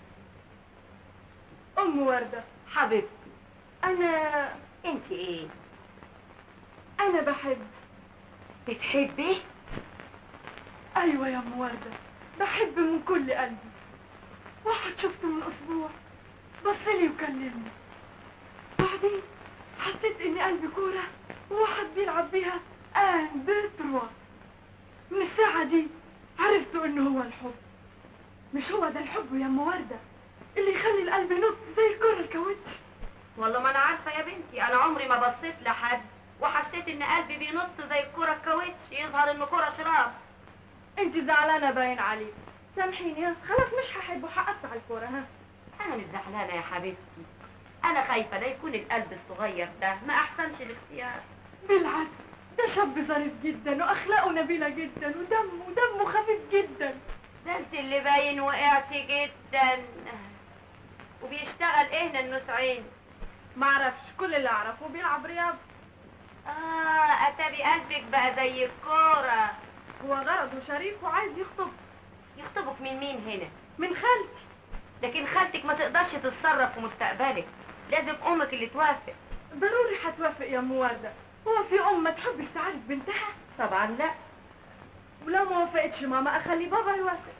ام ورده حبيبتي انا انت ايه انا بحب بتحبي ايوه يا ام ورده بحب من كل قلبي واحد شفته من اسبوع بصلي وكلمني بعدين حسيت ان قلبي كوره وواحد بيلعب بيها ان بتروا من الساعه دي عرفت انه هو الحب مش هو ده الحب يا ام ورده اللي يخلي القلب ينط زي الكره الكاوتش والله ما انا عارفه يا بنتي انا عمري ما بصيت لحد وحسيت ان قلبي بينط زي الكره الكاوتش يظهر انه كره شراب انت زعلانه باين عليك سامحيني ها خلاص مش هحب وحققت على الكوره ها انا مش زعلانه يا حبيبتي انا خايفه لا يكون القلب الصغير ده ما احسنش الاختيار بالعكس ده شاب ظريف جدا واخلاقه نبيله جدا ودمه دمه خفيف جدا ده انت اللي باين وقعتي جدا وبيشتغل ايه للنسعين معرفش كل اللي اعرفه بيلعب رياضه اه اتاري قلبك بقى زي الكوره هو غرضه شريف وعايز يخطب يخطبك من مين هنا من خالتي لكن خالتك ما تقدرش تتصرف في مستقبلك لازم امك اللي توافق ضروري هتوافق يا ام ورده هو في ام ما تحبش تعرف بنتها طبعا لا ولو ما وافقتش ماما اخلي بابا يوافق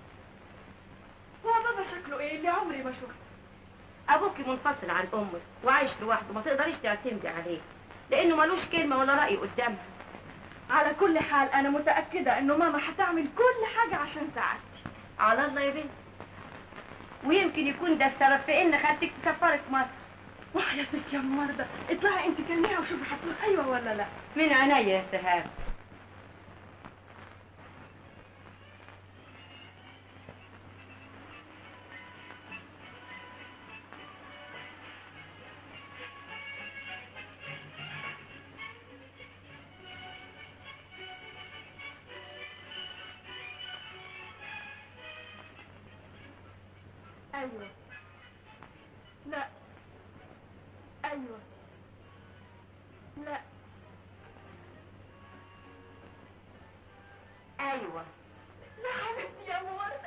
هو بابا شكله ايه اللي عمري ما شفته ابوك منفصل عن امك وعايش لوحده ما تقدريش تعتمدي عليه لانه ملوش كلمه ولا راي قدامها على كل حال انا متاكده انه ماما هتعمل كل حاجه عشان سعادتي على الله يا بنتي ويمكن يكون ده السبب في ان خالتك تسفرك مصر وحياتك يا ام ورده اطلعي انت كلميها وشوفي هتقول ايوه ولا لا من عينيا يا سهام ايوه لا ايوه لا ايوه لا حبيبتي يا ام ورده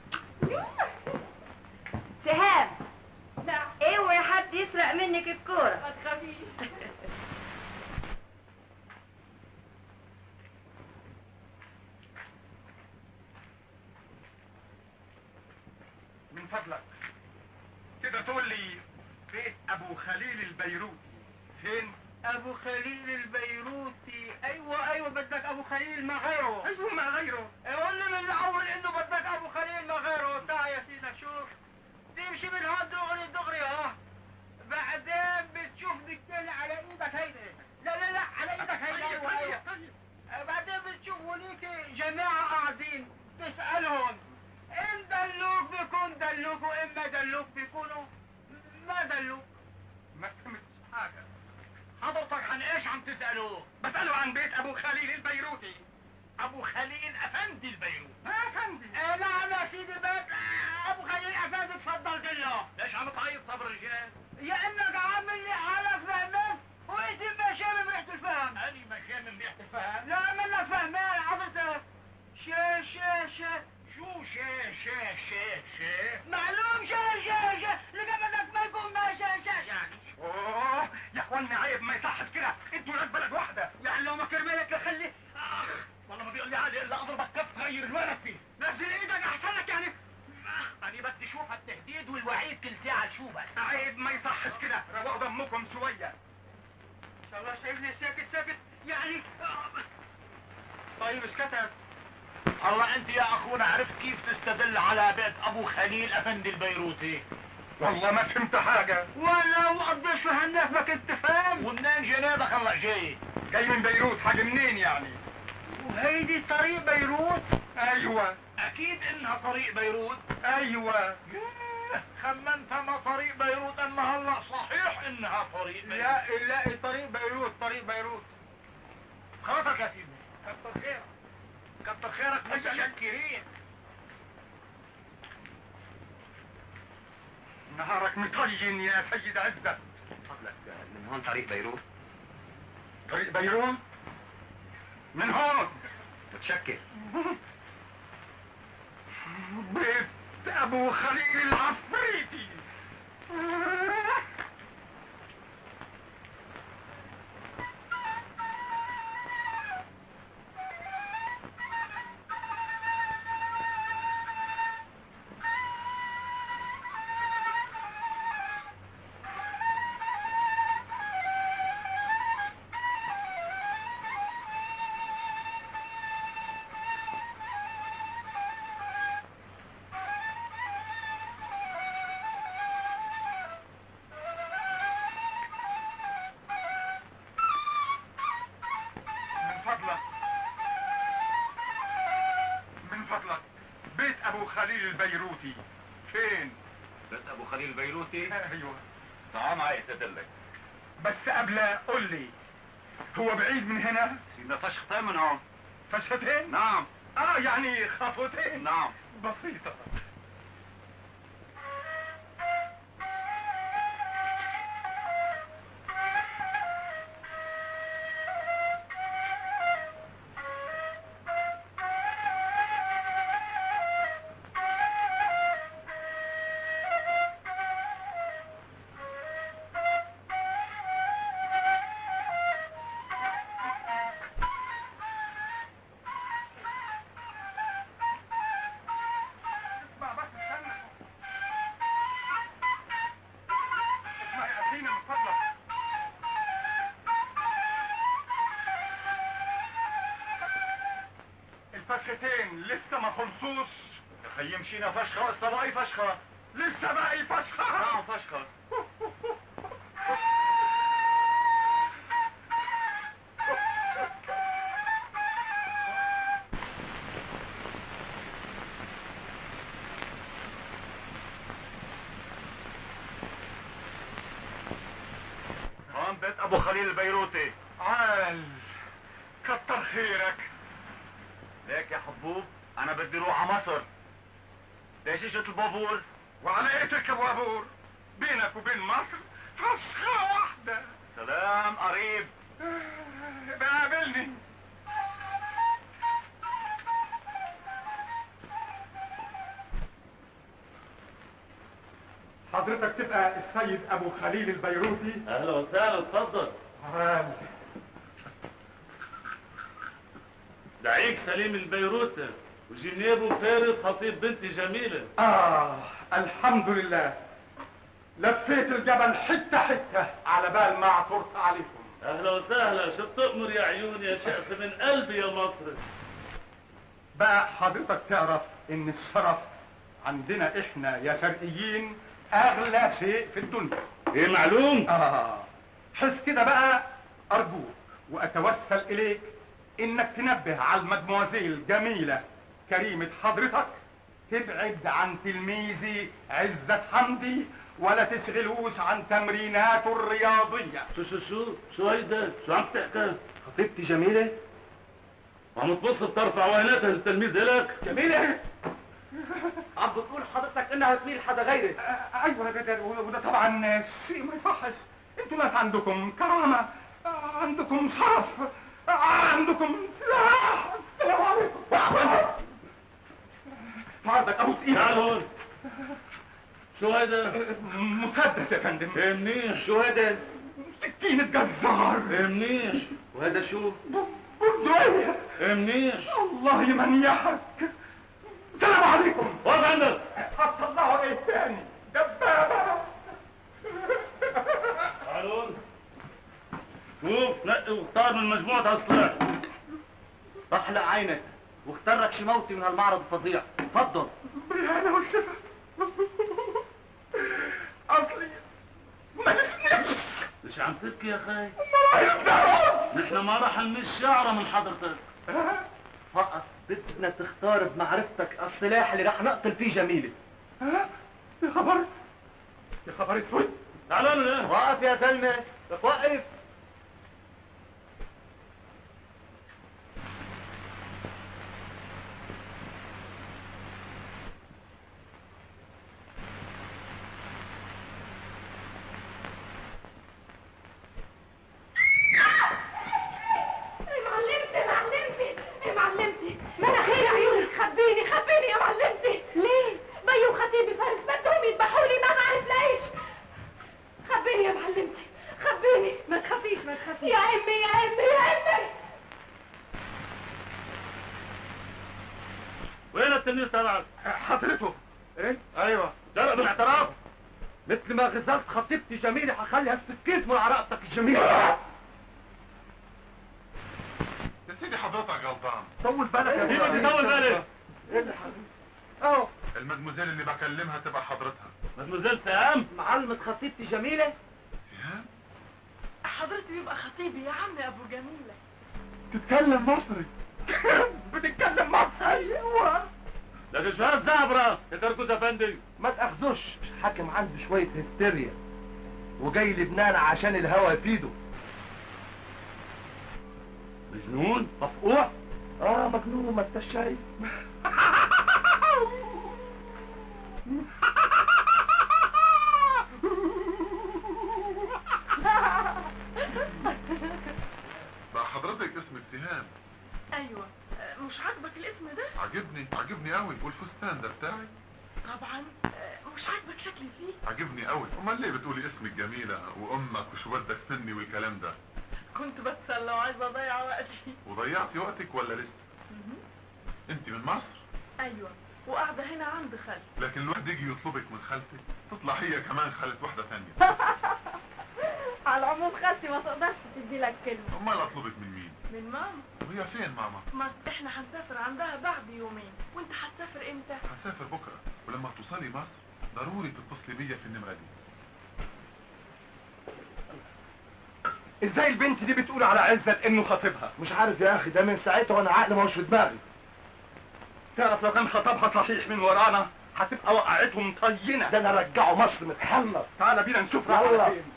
سهام نعم اوعي حد يسرق منك الكوره ما تخافيش من فضلك تقدر تقول لي بيت ابو خليل البيروتي فين ابو خليل البيروتي ايوه ايوه بدك ابو خليل ما غيره ايوه ما غيره قول لي من الاول انه بدك ابو خليل ما غيره تعال يا سيدك شوف تمشي من هون دغري دغري ها بعدين بتشوف بالتالي على ايدك هيدي لا لا لا على ايدك هيدي ايوه ايوه آه، بعدين بتشوف وليك جماعة قاعدين تسألهم ان دلوك بيكون دلوك واما دلوك بيكونوا ما دلوك ما فهمتش حاجه حضرتك عن ايش عم تسألوه بساله عن بيت ابو خليل البيروتي ابو خليل افندي البيروت ما فندي آه نعم يا سيدي بيت آه، ابو خليل افندي تفضل قله ليش عم تعيط صبر رجال يا انك عامل لي حالك فهمان وانت ما شامم ريحه الفهم اني ما شامم ريحه الفهم لا منك فهمان حضرتك شي شي شي شو شي شي شي شي معلوم شي شي شي لقى منك ما يكون ما شي شي يعني اوه يا اخواني عيب ما يصحش كده انتوا ولاد بلد واحده يعني لو ما كرمالك خلي والله ما بيقول لي عادي الا اضربك كف غير الورق فيه نزل ايدك احسن لك يعني انا بدي اشوف التهديد والوعيد كل ساعه تشوفها عيب ما يصحش كده روقوا دمكم شويه ان شاء الله سايبني ساكت ساكت يعني طيب ايش كتب الله انت يا اخونا عرفت كيف تستدل على بيت ابو خليل افندي البيروتي والله ما فهمت حاجه وانا وقديش فهمناك ما كنت فاهم ومنين جنابك الله جاي جاي من بيروت حاجه منين يعني وهيدي طريق بيروت ايوه اكيد انها طريق بيروت ايوه خمنت ما طريق بيروت اما هلا صحيح انها طريق بيروت لا لا طريق بيروت طريق بيروت خاطرك يا سيدي كتر خيرك كتر خيرك متشكرين نهارك مطين يا سيد عزة فضلك من هون طريق بيروت طريق بيروت من هون متشكر بيت ابو خليل العفريتي من فضلك من فضلك بيت ابو خليل البيروتي فين بيت ابو خليل البيروتي ايوه تعال معي تدلك بس قبل قول لي هو بعيد من هنا سيدنا فشختين من هون فشفتين نعم اه يعني خطوتين نعم بسيطة اسمع بس استنى اسمع يا أخينا من فضلك الفشختين لسه ما خلصوش خي مشينا فشخه لسه باقي فشخه لسه باقي فشخة نعم فشخه هون بيت ابو خليل البيروتي عال كتر خيرك ليك يا حبوب انا بدي اروح على مصر ليش اجت البابور وعلى ايه تركب وابور بينك وبين مصر فشخة واحدة سلام قريب بقابلني حضرتك تبقى السيد ابو خليل البيروتي اهلا وسهلا اتفضل عال. دعيك سليم البيروت وجنيبه فارس خطيب بنتي جميلة اه الحمد لله لفيت الجبل حته حته على بال ما عثرت عليكم اهلا وسهلا شو بتأمر يا عيوني يا شقف من قلبي يا مصر بقى حضرتك تعرف ان الشرف عندنا احنا يا شرقيين اغلى شيء في الدنيا ايه معلوم اه حس كده بقى ارجوك واتوسل اليك انك تنبه على المدموزيل جميلة كريمة حضرتك تبعد عن تلميذي عزت حمدي ولا تشغلوش عن تمريناته الرياضية شو شو شو شو هيدا شو عم تحكي خطيبتي جميلة وعم تبص بترفع وهناتها التلميذ إلك جميلة عم بتقول حضرتك انها تميل حدا غيرك آه، ايوه ده, ده وده طبعا شيء ما يصحش انتوا ناس عندكم كرامة آه، عندكم شرف آه، عندكم سلاح السلام عليكم عندك ابو تعال سئيل هون شو هيدا مسدس يا فندم ايه منيح شو هذا سكينة جزار ايه منيح وهذا شو بردوية ايه منيح الله يمنيحك السلام عليكم وقف عندك هتطلعوا ايه تاني دبابة تعال هون شوف نقي واختار من مجموعة أسلاح احلق عينك واختار لك شي موتي من هالمعرض الفظيع تفضل بالهنا والشفا اصلي ما نسنيش مش عم تبكي يا خي ما يقدروا نحن ما راح نمش شعرة من حضرتك فقط بدنا تختار بمعرفتك السلاح اللي رح نقتل فيه جميلة ها يا خبر يا خبر اسود تعال هون إيه؟ وقف يا زلمة وقف يا معلمتي يا معلمتي يا معلمتي مناخير عيونك خبيني خبيني يا معلمتي ليه؟ بي وخطيبي فارس بدهم يذبحوا لي ما بعرف ليش خبيني يا معلمتي خبيني ما تخافيش ما تخافيش يا امي يا امي يا امي وين التلميذ تبعك؟ حضرته ايه ايوه جرأ بالاعتراف مثل ما غزلت خطيبتي جميلة حخلي هالسكيت من عرقتك الجميلة يا سيدي حضرتك غلطان طول بالك يا كيف زلمة. تطول بالك؟ ايه اللي حبيبي اهو المدموزيل اللي بكلمها تبقى حضرتها مدموزيل سهام معلمة خطيبتي جميلة فيها حضرتك يبقى خطيبي يا عم يا ابو جميله تتكلم مصري بتتكلم مصري ايوه لكن شو هالزعبرة يا تركز افندي ما تاخذوش حاكم عنده شوية هستيريا وجاي لبنان عشان الهوا يفيده مجنون مفقوع اه مجنون ما انت شايف بقى حضرتك اسمك سهام ايوه آه، مش عاجبك الاسم ده عجبني عجبني قوي والفستان ده بتاعي طبعا آه، مش عاجبك شكلي فيه عجبني قوي امال ليه بتقولي اسمك جميلة وامك وشو بدك مني والكلام ده كنت بتسلى وعايزه اضيع وقتي وضيعتي وقتك ولا لسه انت من مصر ايوه وقاعده هنا عند خالي لكن الواحد يجي يطلبك من خالتك تطلع هي كمان خالة واحدة ثانية على العموم خالتي ما تقدرش تدي لك كلمه امال اطلبك من مين من ماما وهي فين ماما ما احنا هنسافر عندها بعد يومين وانت هتسافر امتى هسافر بكرة ولما توصلي مصر ضروري تتصلي بيا في النمرة دي ازاي البنت دي بتقول على عزت انه خطيبها مش عارف يا اخي ده من ساعتها وانا عقلي ما هوش في دماغي تعرف لو كان خطبها صحيح من ورانا هتبقى وقعتهم طينة ده انا رجعه مصر متحمر تعالى بينا نشوف راح يلا. على فين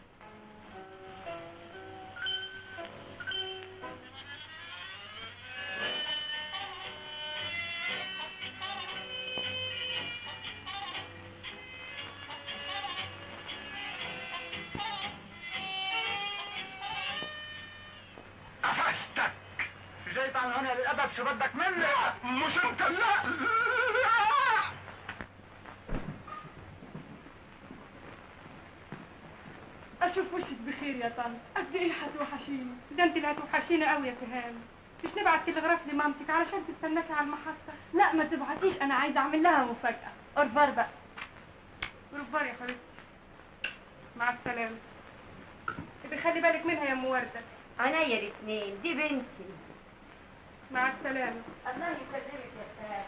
قفشتك جيت عن هنا للأبد شو بدك مني مش انت لا لا اشوف وشك بخير يا طنط قد ايه هتوحشيني ده انت اللي هتوحشيني قوي يا تهاني مش نبعت تلغراف لمامتك علشان تستناكي على المحطة لا ما تبعتيش انا عايزه اعمل لها مفاجاه اورفار بقى ربار يا حبيبتي مع السلامة ابقي خلي بالك منها يا ام وردة عينيا الاثنين دي بنتي مع السلامة الله يسلمك يا سلام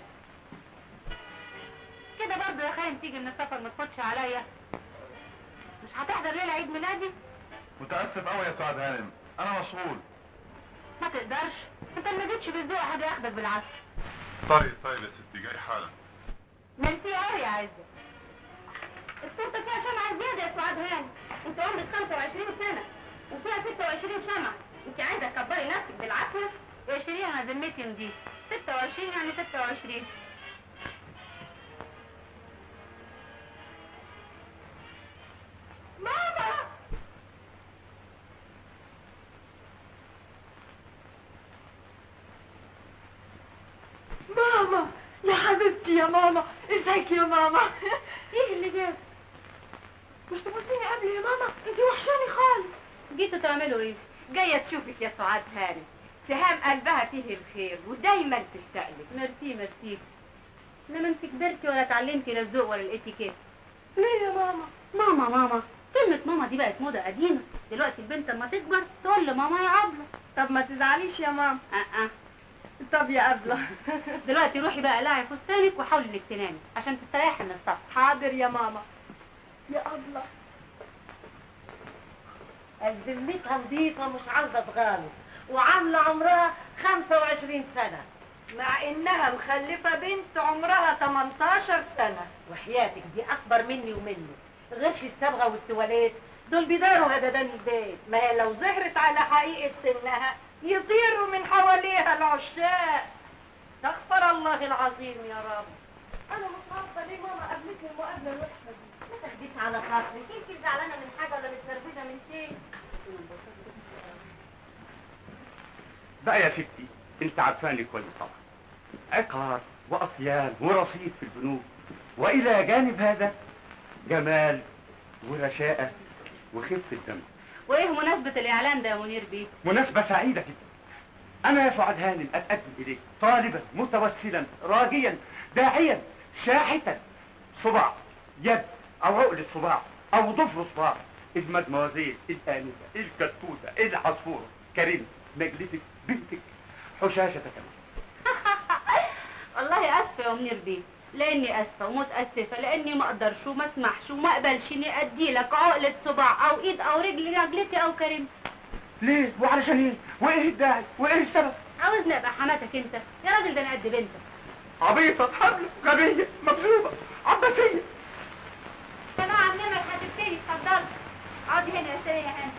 كده برضه يا خاين تيجي من السفر ما تفوتش عليا مش هتحضر ليلة عيد ميلادي متاسف قوي يا سعد هانم انا مشغول ما تقدرش انت ما جيتش بالذوق حد ياخدك بالعافية طيب طيب يا ستي جاي حالا ميرسي قوي يا عزة التورته فيها شمعة زيادة يا سعاد هاني انت عمرك 25 سنة وفيها 26 شمعة انت عايزة تكبري نفسك بالعافية 20 انا ذمتي نضيف 26 يعني 26 ماما ماما يا حبيبتي يا ماما ازيك يا ماما ايه اللي جاب مش تبصيني قبل يا ماما انت وحشاني خالص جيتوا تعملوا ايه جاية تشوفك يا سعاد هاني سهام قلبها فيه الخير ودايما تشتاق لك ميرسي ميرسي انما انت كبرتي ولا اتعلمتي لا الذوق ولا الاتيكيت ليه يا ماما ماما ماما كلمة ماما دي بقت موضة قديمة دلوقتي البنت لما تكبر تقول لماما يا عبلة طب ما تزعليش يا ماما اه اه طب يا أبلة دلوقتي روحي بقى قلعي فستانك وحاولي انك تنامي عشان تستريحي من السفر حاضر يا ماما يا أبلة ذمتها نظيفة مش عاوزة تغالي وعاملة عمرها 25 سنة مع انها مخلفة بنت عمرها 18 سنة وحياتك دي أكبر مني ومنك غيرش الصبغة والتواليت دول بيداروا هددان البيت ما هي لو ظهرت على حقيقة سنها يطيروا من حواليها العشاق استغفر الله العظيم يا رب أنا مش عارفة ليه ماما قابلتني المقابلة الوحشة دي ما تاخديش على خاطرك انت زعلانة من حاجة ولا متنرفزة من شيء بقى يا ستي انت عارفاني كويس طبعا عقار واطيان ورصيد في البنوك والى جانب هذا جمال ورشاقه وخفه دم وايه مناسبة الاعلان ده يا منير بيه مناسبه سعيده جدا انا يا سعاد هانم اتقدم اليك طالبا متوسلا راجيا داعيا شاحتا صباع يد او عقله صباع او ضفر صباع المدموزيل الانسه الكتكوته العصفوره كريم نجلتك بنتك حشاشه كمان والله اسفة يا منير بيه لاني اسفة ومتأسفة لاني ما اقدرش وما اسمحش وما اقبلش اني ادي لك عقلة صباع او ايد او رجل رجلتي او كريم ليه وعلشان ايه وايه الداعي وايه السبب عاوزني ابقى حماتك انت يا راجل ده انا قد بنتك عبيطه حبل غبيه مكذوبه عباسيه سماعة النمر هتبتدي اتفضل اقعدي هنا يا سيدي يا هاني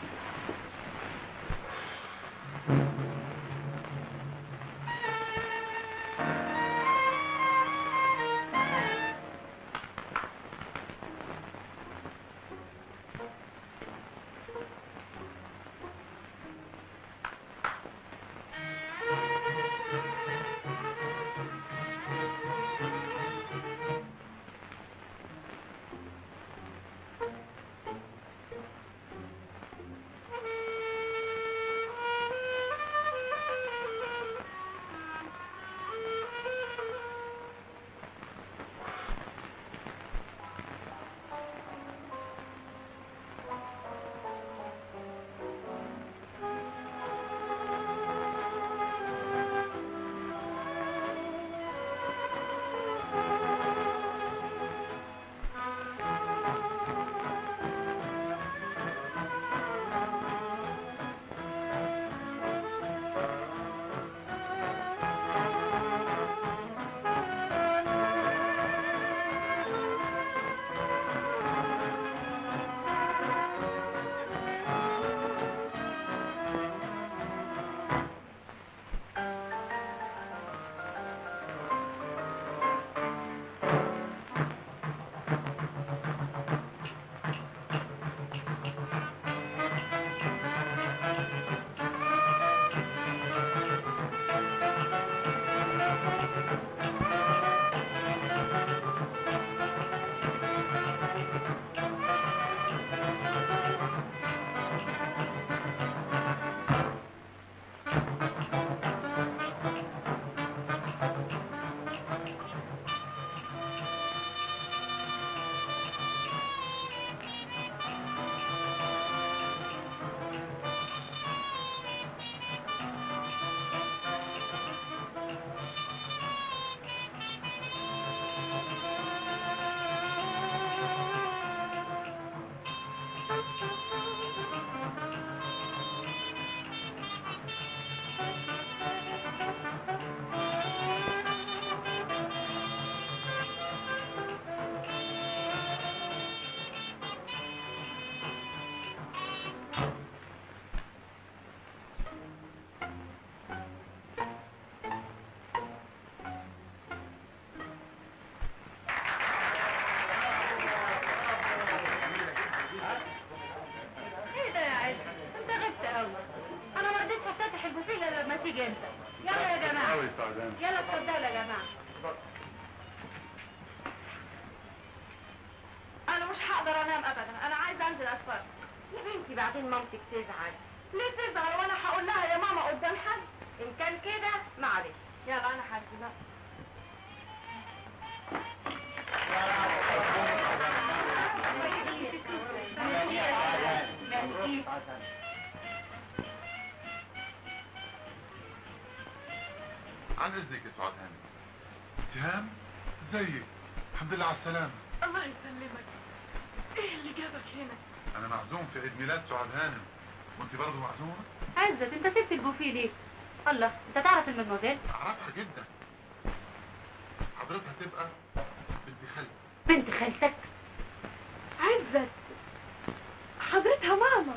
سعاد هانم يلا اتفضلوا يا جماعه انا مش هقدر انام ابدا انا عايزه انزل اتفرج يا بنتي بعدين مامتك تزعل ليه تزعل وانا هقول لها يا ماما قدام حد ان كان كده معلش يلا انا هنزل بقى. عن اذنك يا سعاد هانم اتهام ازيك الحمد لله على السلامة الله يسلمك ايه اللي جابك هنا انا معزوم في عيد ميلاد سعاد هانم وانت برضه معزومة عزت انت سبت البوفيه ليه الله انت تعرف المدموزيل اعرفها جدا حضرتها تبقى بنت خالتي بنت خالتك عزت حضرتها ماما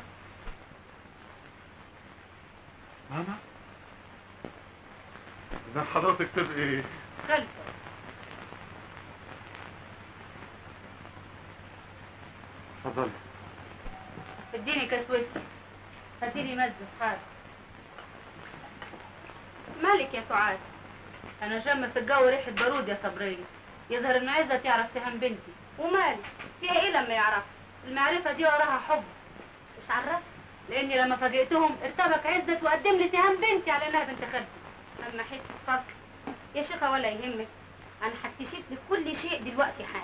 ماما اذا حضرتك تبقي خالتك اتفضلي اديني كاس ويسكي اديني مزة حاجة مالك يا سعاد انا شم في الجو ريحة بارود يا صبرية يظهر ان عزت يعرف تهم بنتي ومالك فيها ايه لما يعرف المعرفة دي وراها حب مش عرفت لاني لما فاجئتهم ارتبك عزت وقدم لي تهم بنتي على انها بنت خالتي اما حته فصل يا شيخة ولا يهمك انا هكتشف لك كل شيء دلوقتي حالا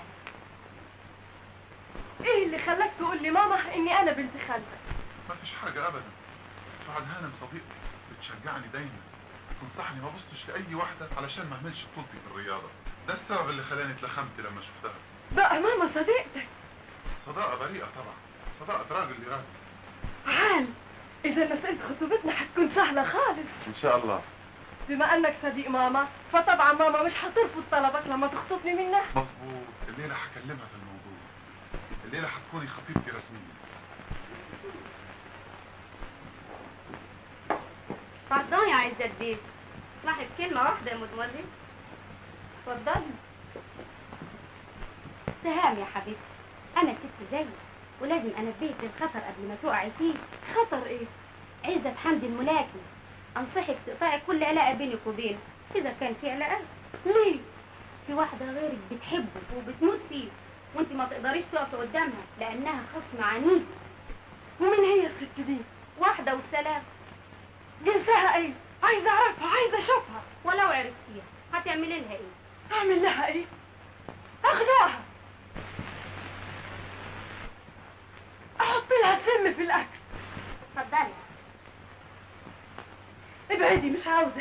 ايه اللي خلاك تقول لي ماما اني انا بنت خالتك ما فيش حاجة ابدا سعاد هانم صديقتي بتشجعني دايما تنصحني ما ابصش لاي واحدة علشان ما اهملش بطولتي في الرياضة ده السبب اللي خلاني اتلخمت لما شفتها بقى ماما صديقتك صداقة بريئة طبعا صداقة راجل لراجل عال اذا مسألة خطوبتنا هتكون سهلة خالص ان شاء الله بما انك صديق ماما فطبعا ماما مش هترفض طلبك لما تخطبني منها مظبوط الليلة هكلمها في الموضوع الليلة هتكوني خطيبتي رسميا pardon يا عزت بيه اسمحي بكلمة واحدة يا مدموزيل اتفضلي سهام يا حبيبتي أنا ست زيك ولازم أنبهك للخطر قبل ما تقعي فيه خطر ايه عزت حمد الملاكم أنصحك تقطعي كل علاقة بينك وبينه إذا كان في علاقة ليه؟ في واحدة غيرك بتحبه وبتموت فيه وانت ما تقدريش تقفي قدامها لأنها خصم عنيف ومين هي الست دي واحدة والسلام جنسها ايه عايزة اعرفها عايزة اشوفها ولو عرفتيها هتعملي لها ايه؟ اعمل لها ايه اخدعها احط لها سم في الاكل اتفضلي ابعدي مش عاوزة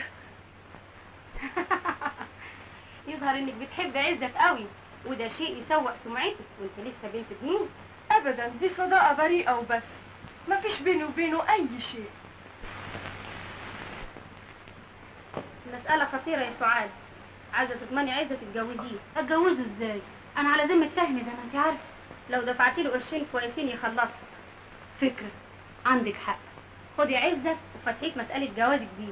يظهر انك بتحب عزت قوي وده شيء يسوق سمعتك وانت لسه بنت بنوت ابدا دي صداقة بريئة وبس مفيش بيني وبينه اي شيء مسألة خطيرة يا سعاد عايزة تضمني عايزة تتجوزيه هتجوزه ازاي؟ انا على ذمة فهمي زي ما انت عارفة لو دفعتي له قرشين كويسين يخلصها فكرة عندك حق خدي عزت وفتحيك مسألة جوازك دي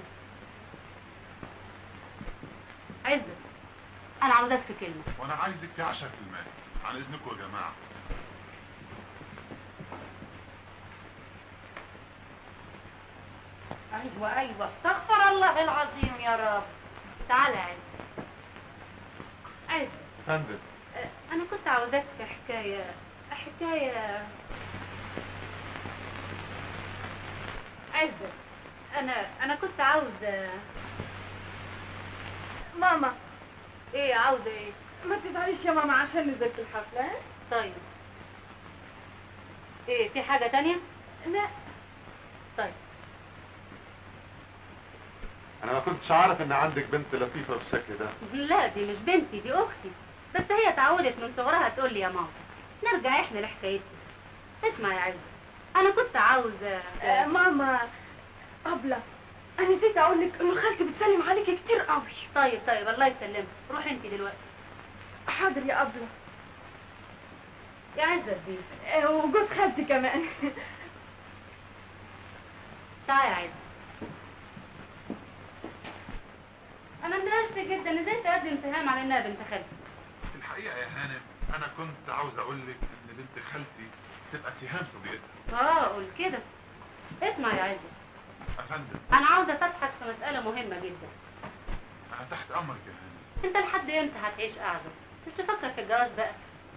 عزت انا عاوزاك في كلمة وانا عايزك في عشرة في المال عن اذنكم يا جماعة ايوه ايوه استغفر الله العظيم يا رب تعالى يا عزت عزت فندم أه، انا كنت عاوزاك في حكايه حكايه عزت انا انا كنت عاوزه ماما ايه عاوزه ايه ما تزعليش يا ماما عشان نزلت الحفلة ها؟ طيب ايه في حاجه تانية لا طيب انا ما كنتش عارف ان عندك بنت لطيفة بالشكل ده لا دي مش بنتي دي اختي بس هي اتعودت من صغرها تقول لي يا ماما نرجع احنا لحكايتنا اسمع يا عزت انا كنت عاوزه آه ماما أبلة أنا نسيت أقول لك إنه خالتي بتسلم عليكي كتير قوي طيب طيب الله يسلمك روحي انت دلوقتي حاضر يا أبلة يا عزت دي آه وجوز خالتي كمان تعالى يا عزت انا اندهشت جدا ازاي تقدم اتهام على انها بنت خالتي في الحقيقة يا هانم انا كنت عاوز اقول لك ان بنت خالتي تبقى اتهام صديقتها اه قول كده اسمع يا عزت افندم انا عاوزه افتحك في مساله مهمه جدا انا تحت امرك يا هانم انت لحد امتى هتعيش قاعدة مش تفكر في الجواز بقى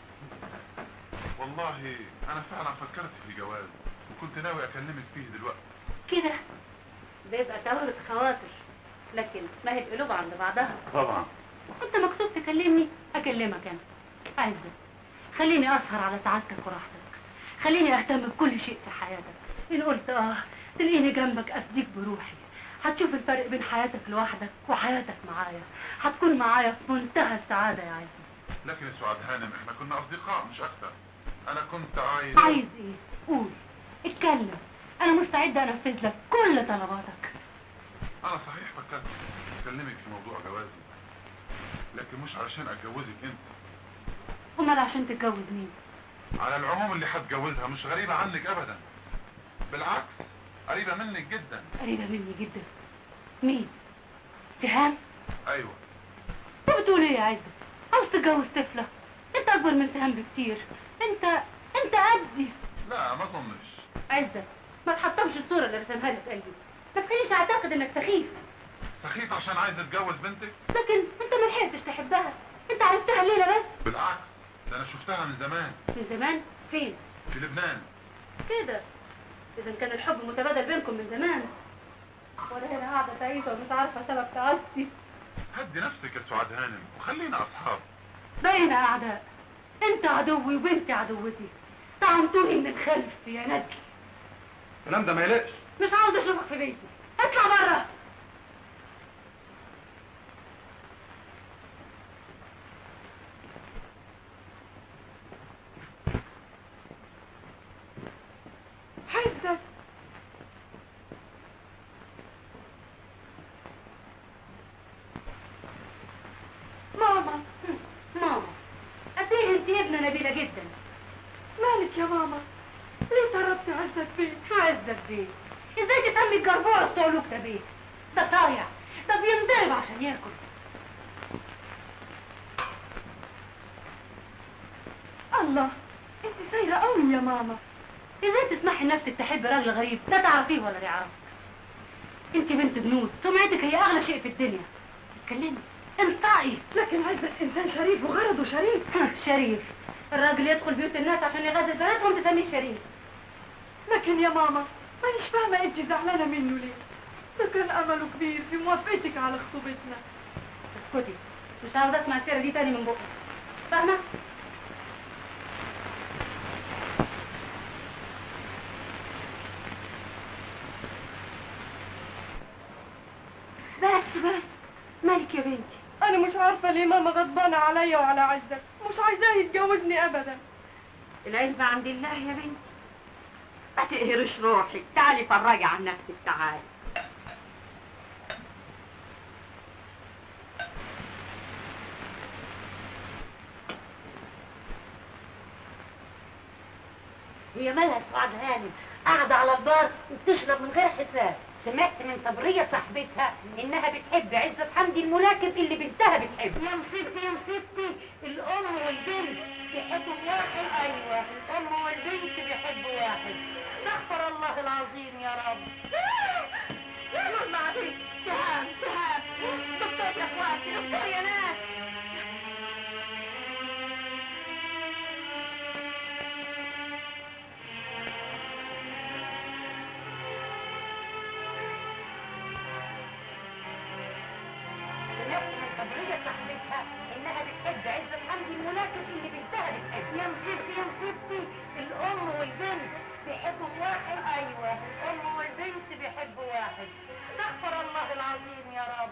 والله انا فعلا فكرت في الجواز وكنت ناوي اكلمك فيه دلوقتي كده ده يبقى توهة خواطر لكن ما هي القلوب عند بعضها طبعا انت مكسوف تكلمني اكلمك انا عزة خليني اسهر على سعادتك وراحتك خليني اهتم بكل شيء في حياتك ان قلت اه تلاقيني جنبك افديك بروحي هتشوف الفرق بين حياتك لوحدك وحياتك معايا هتكون معايا في منتهى السعادة يا عزة لكن يا سعاد هانم احنا كنا اصدقاء مش اكتر انا كنت عايز عايز ايه قول اتكلم انا مستعدة انفذ لك كل طلباتك انا صحيح فكرت اكلمك في موضوع جوازي لكن مش علشان اتجوزك انت امال عشان تتجوز مين على العموم اللي هتجوزها مش غريبة عنك ابدا بالعكس قريبة منك جدا قريبة مني جدا مين تهان ايوه انت بتقول ايه يا عزة عاوز تتجوز طفلة انت اكبر من تهان بكتير انت انت قدي لا ما اظنش عزة ما تحطمش الصورة اللي رسمها لي في قلبي ما تخليش اعتقد انك سخيف سخيف عشان عايز اتجوز بنتك لكن انت ما لحقتش تحبها انت عرفتها الليلة بس بالعكس ده انا شفتها من زمان من زمان فين في لبنان كده اذا كان الحب متبادل بينكم من زمان وانا هنا قاعدة تعيسة ومش عارفة سبب تعاستي هدي نفسك يا سعاد هانم وخلينا اصحاب بين اعداء انت عدوي وبنتي عدوتي طعنتوني من الخلف يا ندل الكلام ده ما يلقش مش عاوز اشوفك في بيتي اطلع بره عزت ماما ماما قد ايه انت ابنة نبيلة جدا مالك يا ماما ليه طردتي عزت بيه عزك بيه ازاي تسمي الجربوع الصعلوك ده بيه ده صايع ده بينضرب عشان ياكل الله انت سايرة قوي يا ماما ازاي تسمحي نفسك تحب راجل غريب لا تعرفيه ولا يعرفك انت بنت بنود سمعتك هي اغلى شيء في الدنيا اتكلمي انطقي لكن عزت انسان شريف وغرضه شريف شريف الراجل يدخل بيوت الناس عشان يغذي بناتهم تسميه شريف لكن يا ماما مانيش فاهمة انت زعلانة منه ليه ده كان امله كبير في موافقتك على خطوبتنا اسكتي مش عاوزة اسمع السيرة دي تاني من بكرة فاهمة؟ بس بس مالك يا بنتي انا مش عارفة ليه ماما غضبانة عليا وعلى عزت مش عايزاه يتجوزني ابدا العلم عند الله يا بنتي ما تقهرش روحك تعالي فرجي عن نفسك تعالي هي مالها سعاد هانم قاعدة على البار وبتشرب من غير حساب سمعت من صبرية صاحبتها انها بتحب عزة حمدي الملاكم اللي بنتها بتحبه يا مصيبتي يا مصيبتي الام والبنت بيحبوا واحد ايوه الام والبنت بيحبوا واحد استغفر الله العظيم يا رب الله عليك سهام سهام دكتور يا اخواتي دكتور يا ناس سمعت من صبرية صاحبتها انها بتحب عزة حمدي الملاكم اللي بنتها بتحبه يا مصيبتي يا مصيبتي الام والبنت بيحبوا واحد ايوه الام والبنت بيحبوا واحد استغفر الله العظيم يا رب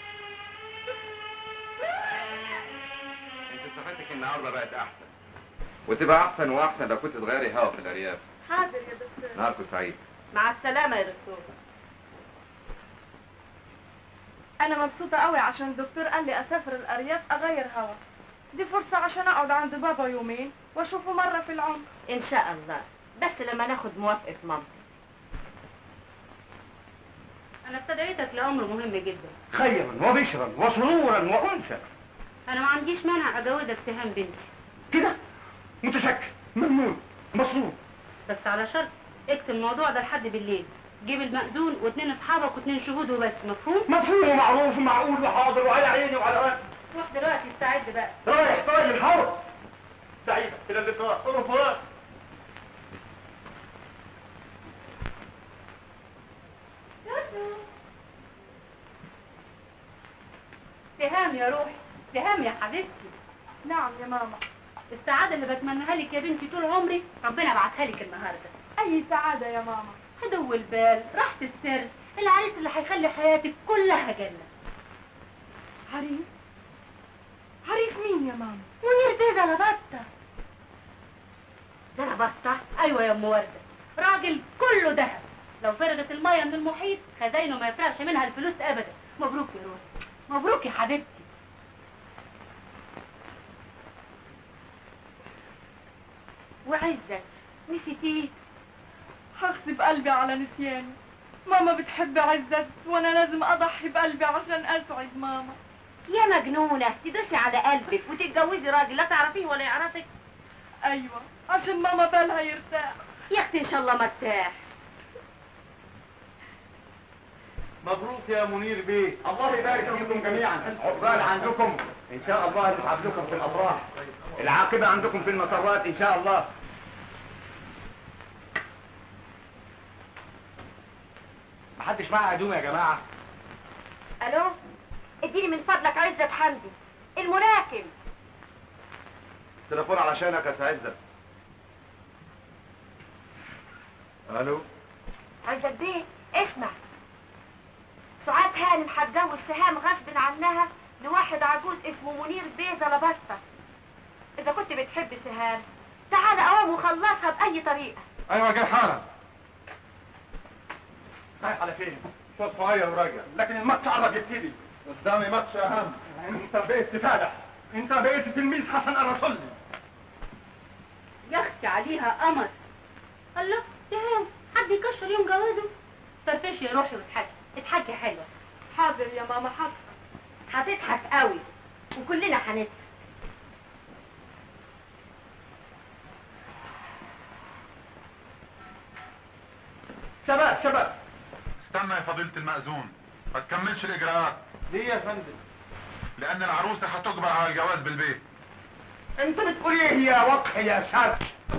انت صحتك النهارده بقت احسن وتبقى احسن واحسن لو كنت تغيري هوا في الارياف حاضر يا دكتور نهاركم سعيد مع السلامة يا دكتور انا مبسوطة قوي عشان الدكتور قال لي اسافر الارياف اغير هوا دي فرصة عشان اقعد عند بابا يومين واشوفه مرة في العمر ان شاء الله بس لما ناخد موافقة مامتك انا استدعيتك لامر مهم جدا خيرا وبشرا وسرورا وانسا انا ما عنديش مانع اجوزك تهان بنتي كده متشكر ممنون مسرور بس على شرط اكتب الموضوع ده لحد بالليل جيب المأذون واثنين اصحابك واثنين شهود وبس مفهوم مفهوم ومعروف ومعقول وحاضر وعلى عيني وعلى راسي روح دلوقتي استعد بقى رايح طيب الحرب سعيدة إلى اللقاء أوروبا سهام يا روحي سهام يا حبيبتي نعم يا ماما السعادة اللي بتمناها لك يا بنتي طول عمري ربنا بعتها لك النهارده أي سعادة يا ماما هدو البال راحة السر العريس اللي هيخلي حياتك كلها جنة عريس عريس مين يا ماما منير بيه زلبطة زلبطة ايوه يا ام وردة راجل كله ذهب لو فرغت المية من المحيط خزاينه ما يفرقش منها الفلوس ابدا مبروك يا روحي مبروك يا حبيبتي وعزت نسيتيه هغصب قلبي على نسياني ماما بتحب عزت وانا لازم اضحي بقلبي عشان اسعد ماما يا مجنونة تدوسي على قلبك وتتجوزي راجل لا تعرفيه ولا يعرفك ايوه عشان ماما بالها يرتاح يا اختي ان شاء الله مرتاح مبروك يا منير بيه الله يبارك فيكم جميعا عقبال عندكم ان شاء الله نتعب لكم في الافراح العاقبه عندكم في المسرات ان شاء الله محدش معاه هدوم يا جماعه الو اديني من فضلك عزت حمدي الملاكم تليفون علشانك يا سعزة الو عزت بيه اسمع سعاد هانم هتجوز سهام غصب عنها لواحد عجوز اسمه منير بيه زلبسة اذا كنت بتحب سهام تعال قوم وخلصها باي طريقه ايوه جاي حالا رايح على فين؟ شوط صغير وراجع لكن الماتش قرب يبتدي قدامي ماتش اهم انت بقيت تفالح انت بقيت تلميذ حسن الرسولي يا اختي عليها قمر الله سهام حد يكشر يوم جوازه فرفشي يا روحي واضحكي اضحكي حلوه حاضر يا ماما حاضر هتضحك قوي وكلنا هنضحك شباب شباب استنى يا فضيلة المأذون ما تكملش الإجراءات ليه يا فندم لأن العروسة هتجبر على الجواز بالبيت انت بتقول ايه يا وقح يا شاب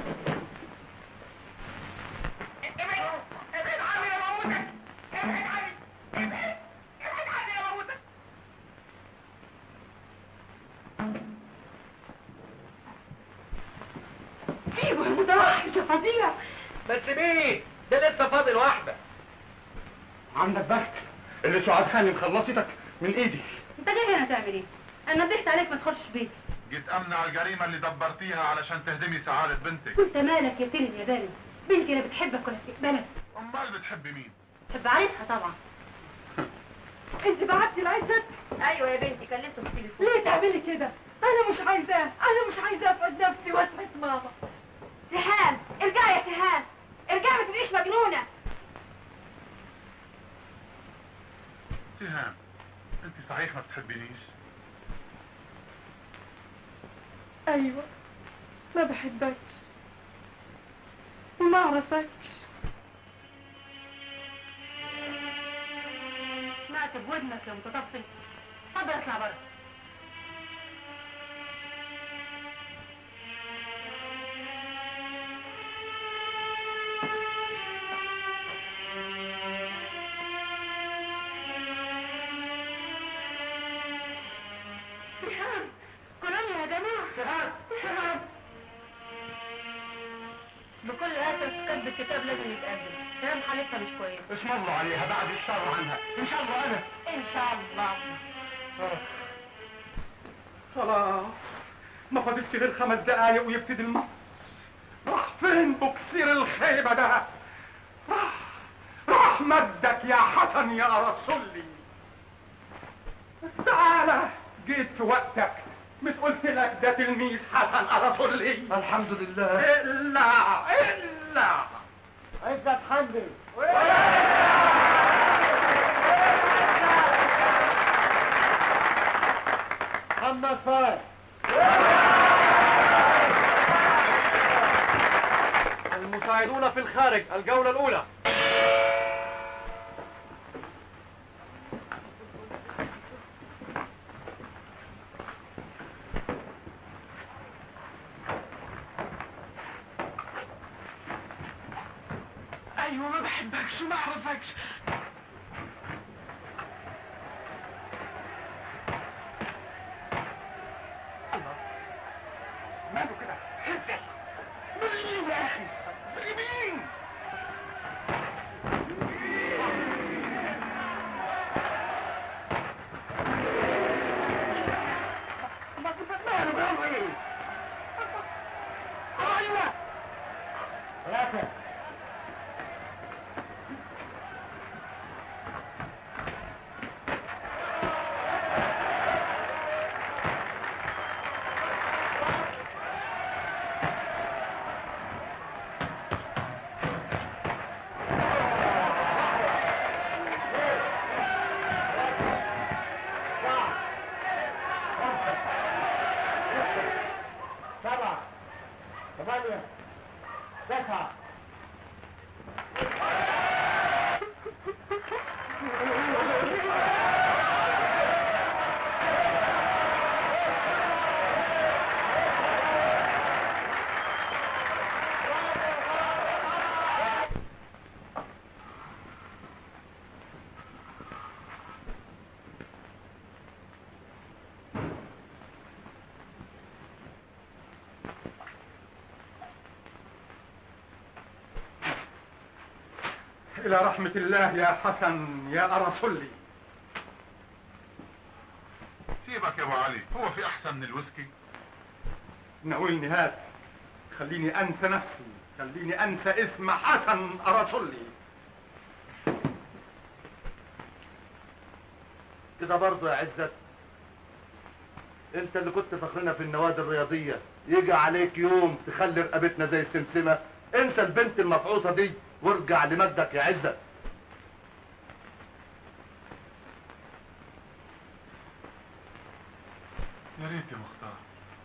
ايوه متوحش فظيع بس مين ده لسه فاضل واحده عندك بخت اللي سعاد هانم خلصتك من ايدي انت جاي هنا تعمل ايه انا نبهت عليك ما تخشش بيتي جيت أمنع الجريمة اللي دبرتيها علشان تهدمي سعادة بنتك وانت مالك يا تيري يا بني بنتي لا بتحبك ولا بتقبلك أمال بتحبي مين؟ تحب عريسها طبعا انت بعتي لعزت ايوه يا بنتي كلمته في التليفون ليه تعملي كده انا مش عايزاه انا مش عايزاه افقد نفسي واسعد ماما سهام ارجعي يا سهام ارجعي ما تبقيش مجنونه سهام أنت صحيح ما بتحبينيش ايوه ما بحبكش وما اعرفكش سمعت بودنك يا متطفل اتفضل اطلع بره سهام كلنا يا جماعة سهام سهام بكل اسف كتب الكتاب لازم يتقدم سهام حالتها مش كويسة اسم الله عليها بعد الشر عنها ان شاء الله انا ان شاء الله خلاص ما فاضلش غير خمس دقايق ويبتدي الماتش راح فين بوكسير الخيبة ده راح راح مدك يا حسن يا رسولي تعالى جيت في وقتك مش قلت لك ده تلميذ حسن رسولي الحمد لله الا الا عزت حمدي محمد فايز المساعدون في الخارج الجولة الأولى وما بحبكش وما اعرفكش الله ماله كده حسك باليمين يا اخي باليمين ما كنت ماله ماله ايه ايوه ثلاثة سبعة ثمانية تسعة إلى رحمة الله يا حسن يا أرسلي سيبك يا ابو علي هو في احسن من الويسكي ناولني هات خليني أنسى نفسي خليني أنسى اسم حسن أرسلي كده برضه يا عزت انت اللي كنت فاكرنا في النوادي الرياضية يجي عليك يوم تخلي رقبتنا زي السمسمة انسى البنت المفعوصة دي وارجع لمجدك يا عزت يا ريت يا مختار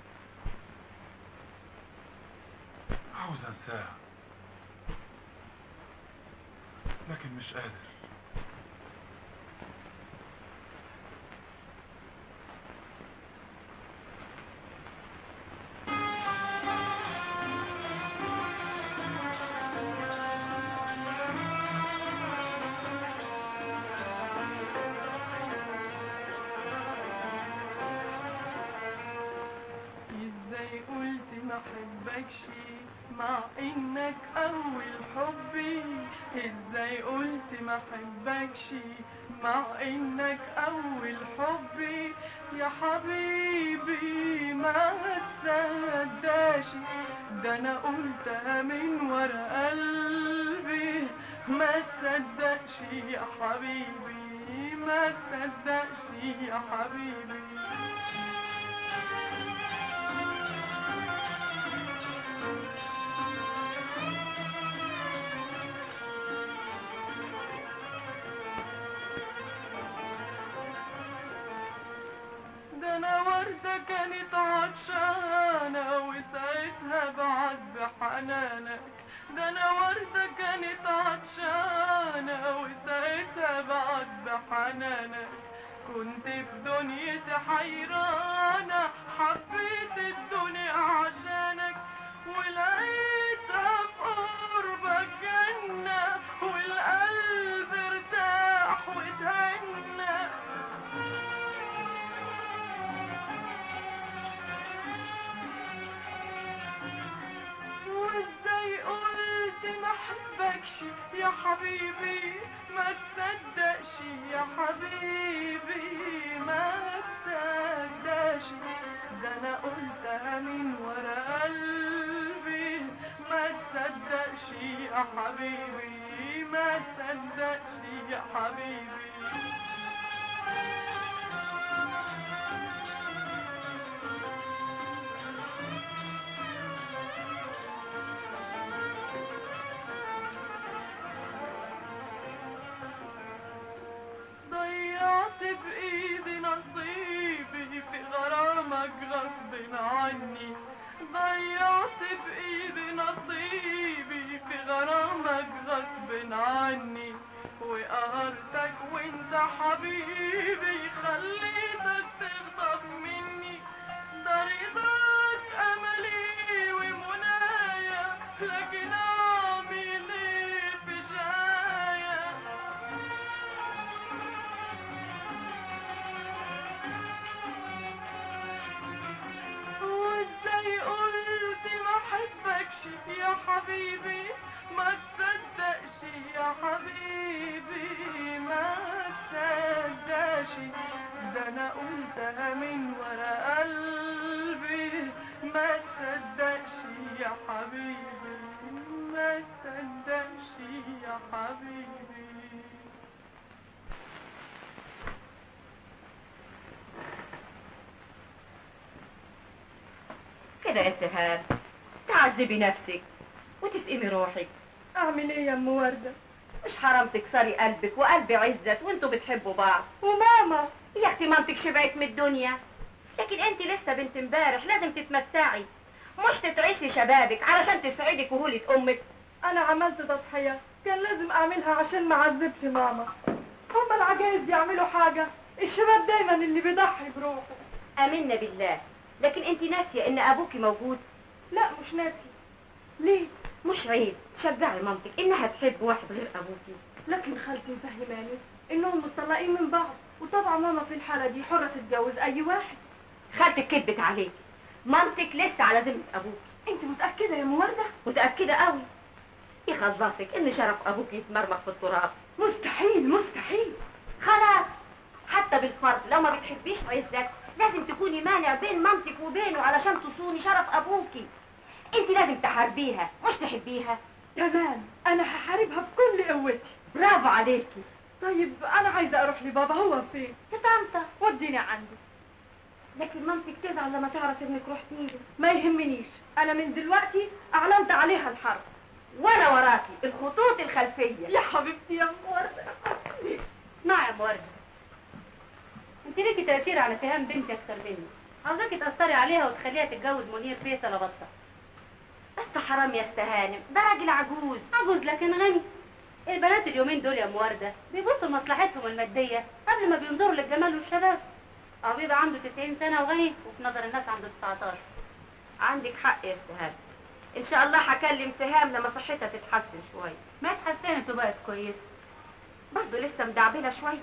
عاوز انساها لكن مش قادر ازاي قلت ما احبكش مع انك اول حبي ازاي قلت ما احبكش مع انك اول حبي يا حبيبي ما تصدقش ده انا قلتها من ورا قلبي ما تصدقش يا حبيبي ما تصدقش يا حبيبي ده انا وردة كانت عطشانة وساعتها بعد بحنانك ده انا وردة كانت عطشانة وساعتها بعد بحنانك كنت في دنيتي حيرانة حبيت الدنيا عشانك ولقيتها في قربك جنة والقلب ارتاح وتهنى وازاي قلت ما احبكش يا حبيبي ما تصدقش يا حبيبي ما تصدقش ده انا قلتها من ورا قلبي ما تصدقش يا حبيبي ما تصدقش يا حبيبي ضيعت بإيدي نصيبي في غرامك غصب عني ضيعت بإيدي نصيبي في غرامك غصب عني وقهرتك وانت حبيبي خليتك تغضب مني ده رضاك املي ومنايا لكن اعمل ايه في شأنك وانا قلتها من ورا قلبي ما تصدقش يا حبيبي ما تصدقش يا حبيبي كده يا سهام تعذبي نفسك وتسقمي روحك اعمل ايه يا ام ورده مش حرام تكسري قلبك وقلب عزت وانتوا بتحبوا بعض وماما يا اختي مامتك شبعت من الدنيا لكن انت لسه بنت امبارح لازم تتمتعي مش تتعسي شبابك علشان تسعدي كهولة امك انا عملت تضحيه كان لازم اعملها عشان ما اعذبش ماما هما العجايز بيعملوا حاجه الشباب دايما اللي بيضحي بروحه امنا بالله لكن انت ناسيه ان ابوكي موجود لا مش ناسي ليه مش عيب شجعي مامتك انها تحب واحد غير ابوكي لكن خالتي مفهماني انهم مطلقين من بعض وطبعا ماما في الحاله دي حره تتجوز اي واحد خالتك كدبت عليك مامتك لسه على ذمه ابوك انت متاكده يا ام ورده متاكده قوي يخلصك ان شرف ابوك يتمرمغ في التراب مستحيل مستحيل خلاص حتى بالفرض لو ما بتحبيش عزت لازم تكوني مانع بين مامتك وبينه علشان تصوني شرف ابوكي انت لازم تحاربيها مش تحبيها تمام انا هحاربها بكل قوتي برافو عليكي طيب انا عايزه اروح لبابا هو فين في طنطا وديني عنده لكن مامتك تزعل لما تعرف انك رحتي له ما يهمنيش انا من دلوقتي اعلنت عليها الحرب وانا وراكي الخطوط الخلفيه يا حبيبتي يا ام ورده اسمعي يا ام ورده انت ليكي تاثير على سهام بنتي اكتر مني عاوزاكي تاثري عليها وتخليها تتجوز منير فيصل ابطه بس حرام يا استهانم ده راجل عجوز عجوز لكن غني البنات اليومين دول يا ام ورده بيبصوا لمصلحتهم الماديه قبل ما بينظروا للجمال والشباب او بيبقى عنده 90 سنه وغني وفي نظر الناس عنده 19 عندك حق يا استهانم ان شاء الله هكلم سهام لما صحتها تتحسن شويه ما اتحسنت وبقت كويسه برضه لسه مدعبله شويه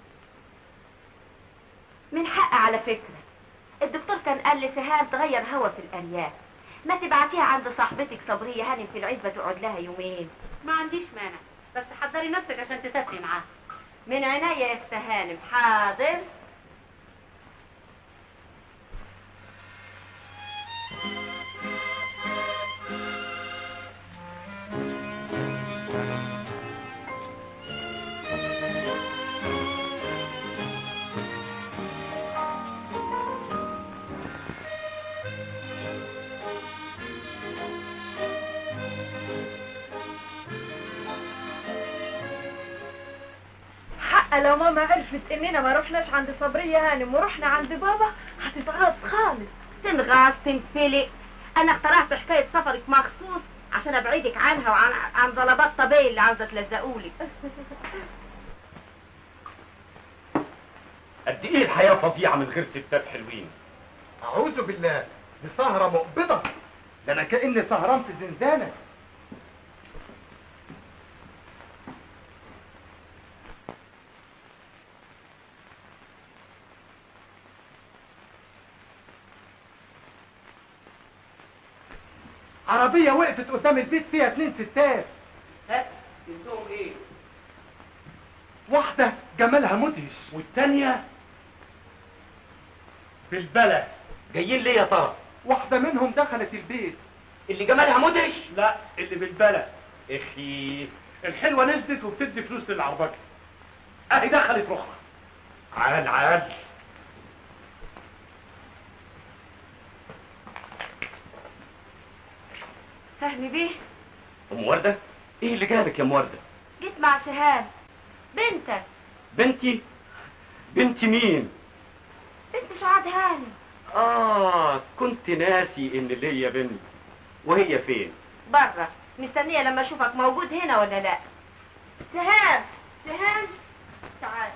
من حق على فكره الدكتور كان قال لسهام تغير هوا في الارياف ما تبعتيها عند صاحبتك صبريه هانم في العزبه تقعد لها يومين ما عنديش مانع بس حضري نفسك عشان تسافري معاها من عناية يا استهانم حاضر حق لو ماما عرفت اننا ما رحناش عند صبريه هانم ورحنا عند بابا هتتغاظ خالص تنغاص تنفلق انا اخترعت حكايه سفرك مخصوص عشان ابعدك عنها وعن عن ضلبات طبيعي اللي عاوزه تلزقولك قد ايه الحياه فظيعه من غير ستات حلوين اعوذ بالله دي سهره مقبضه ده انا كاني سهران في زنزانه عربية وقفت قدام البيت فيها اتنين ستات ها بنتهم ايه واحدة جمالها مدهش والتانية في البلد جايين ليه يا ترى واحدة منهم دخلت البيت اللي جمالها مدهش لا اللي بالبلد اخي الحلوه نزلت وبتدي فلوس للعربجه اهي دخلت رخرة عال عال فهمي بيه ام ورده ايه اللي جابك يا ام ورده جيت مع سهام بنتك بنتي بنتي مين بنت سعاد هانم اه كنت ناسي ان ليا بنت وهي فين بره مستنية لما اشوفك موجود هنا ولا لا سهام سهام تعال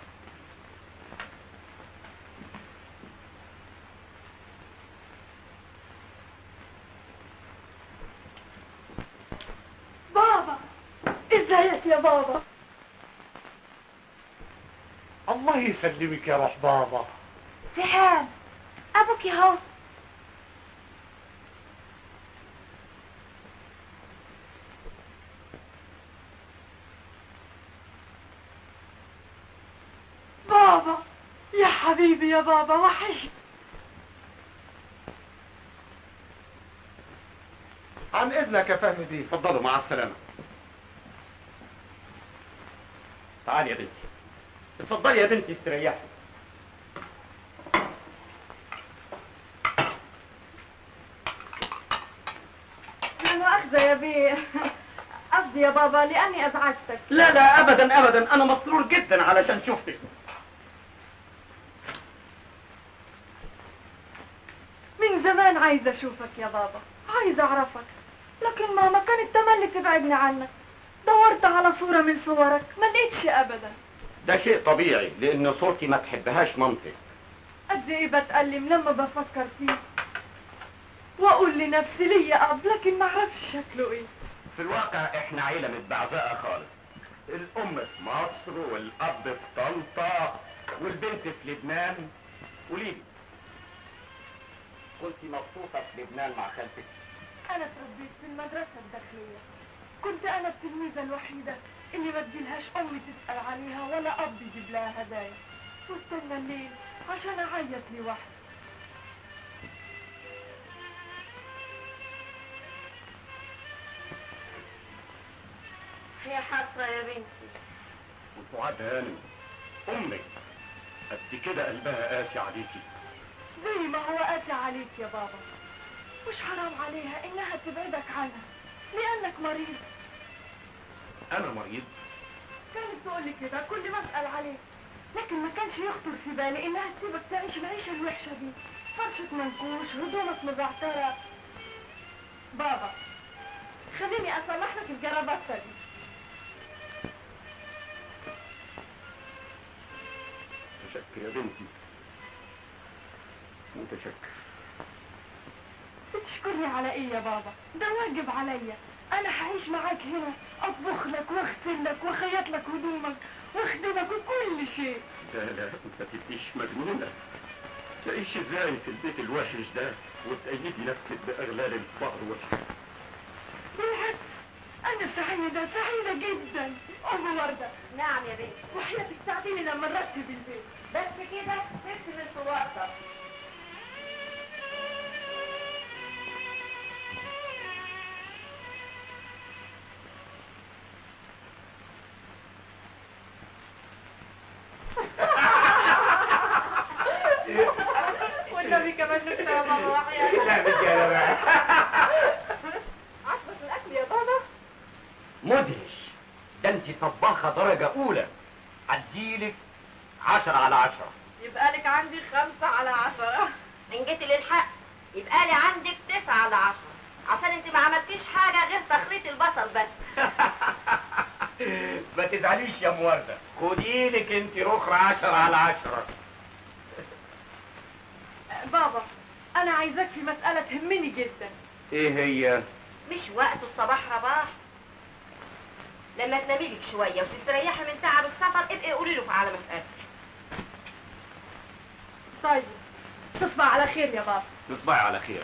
بابا ازيك يا بابا الله يسلمك يا روح بابا سهام ابوك اهو بابا يا حبيبي يا بابا وحش عن اذنك يا فهمي بيه اتفضلوا مع السلامة تعالي يا بنتي اتفضلي يا بنتي استريحي لا مؤاخذة يا بيه قصدي يا بابا لأني أزعجتك لا لا ابدا ابدا انا مسرور جدا علشان شفتك من زمان عايزة أشوفك يا بابا عايزة أعرفك لكن ماما كانت تملي تبعدني عنك دورت على صورة من صورك ما لقيتش أبدا ده شيء طبيعي لان صورتي ما تحبهاش مامتك قد إيه بتألم لما بفكر فيه وأقول لنفسي ليا أب لكن ما أعرفش شكله إيه في الواقع احنا عيلة متبعزقة خالص الام في مصر والاب في طنطا والبنت في لبنان قوليلي كنت مبسوطة في لبنان مع خالتك أنا اتربيت في المدرسة الداخلية كنت أنا التلميذة الوحيدة اللي ما تجيلهاش أمي تسأل عليها ولا أب يجيب لها هدايا واستنى الليل عشان أعيط لوحدي يا حسرة يا بنتي وسعاد هانم امك قد كده قلبها قاسي عليكي زي ما هو قاسي عليك يا بابا مش حرام عليها إنها تبعدك عنها لأنك مريض انا مريض كانت تقول لي كده كل ما اسال عليك لكن ما كانش يخطر في بالي انها تسيبك تعيش العيشه الوحشه دي فرشه منكوش هدومك مزعتره بابا خليني اصلح لك الجرابته دي متشكر يا بنتي متشكر بتشكرني على ايه يا بابا ده واجب عليا انا هعيش معاك هنا اطبخ لك واغسل لك واخيط لك هدومك واخدمك وكل شيء لا لا انت تبقيش مجنونة تعيش ازاي في البيت الوحش ده وتأيدي نفسك بأغلال الفقر والحرب بالعكس انا سعيده سعيده جدا ام ورده نعم يا بنتي وحياتك ساعديني لما نرتب البيت بس كده سبت من صورتك والنبي كمان نكتة يا بابا وحياتك لا بالجالة بقى عجبك الاكل يا بابا مدهش ده انت طباخة درجة أولى أديلك عشرة على عشرة يبقى لك عندي خمسة على عشرة ان جيت للحق يبقى لي عندك تسعة على عشرة عشان انت ما عملتيش حاجة غير تخليط البصل بس ما تزعليش يا موردة خديلك انت رخرة عشرة على عشرة بابا انا عايزاك في مسألة تهمني جدا ايه هي مش وقت الصباح رباح لما تنامي لك شوية وتستريحي من تعب السفر ابقي قولي له على مسألتك طيب تصبح على خير يا بابا تصبحي على خير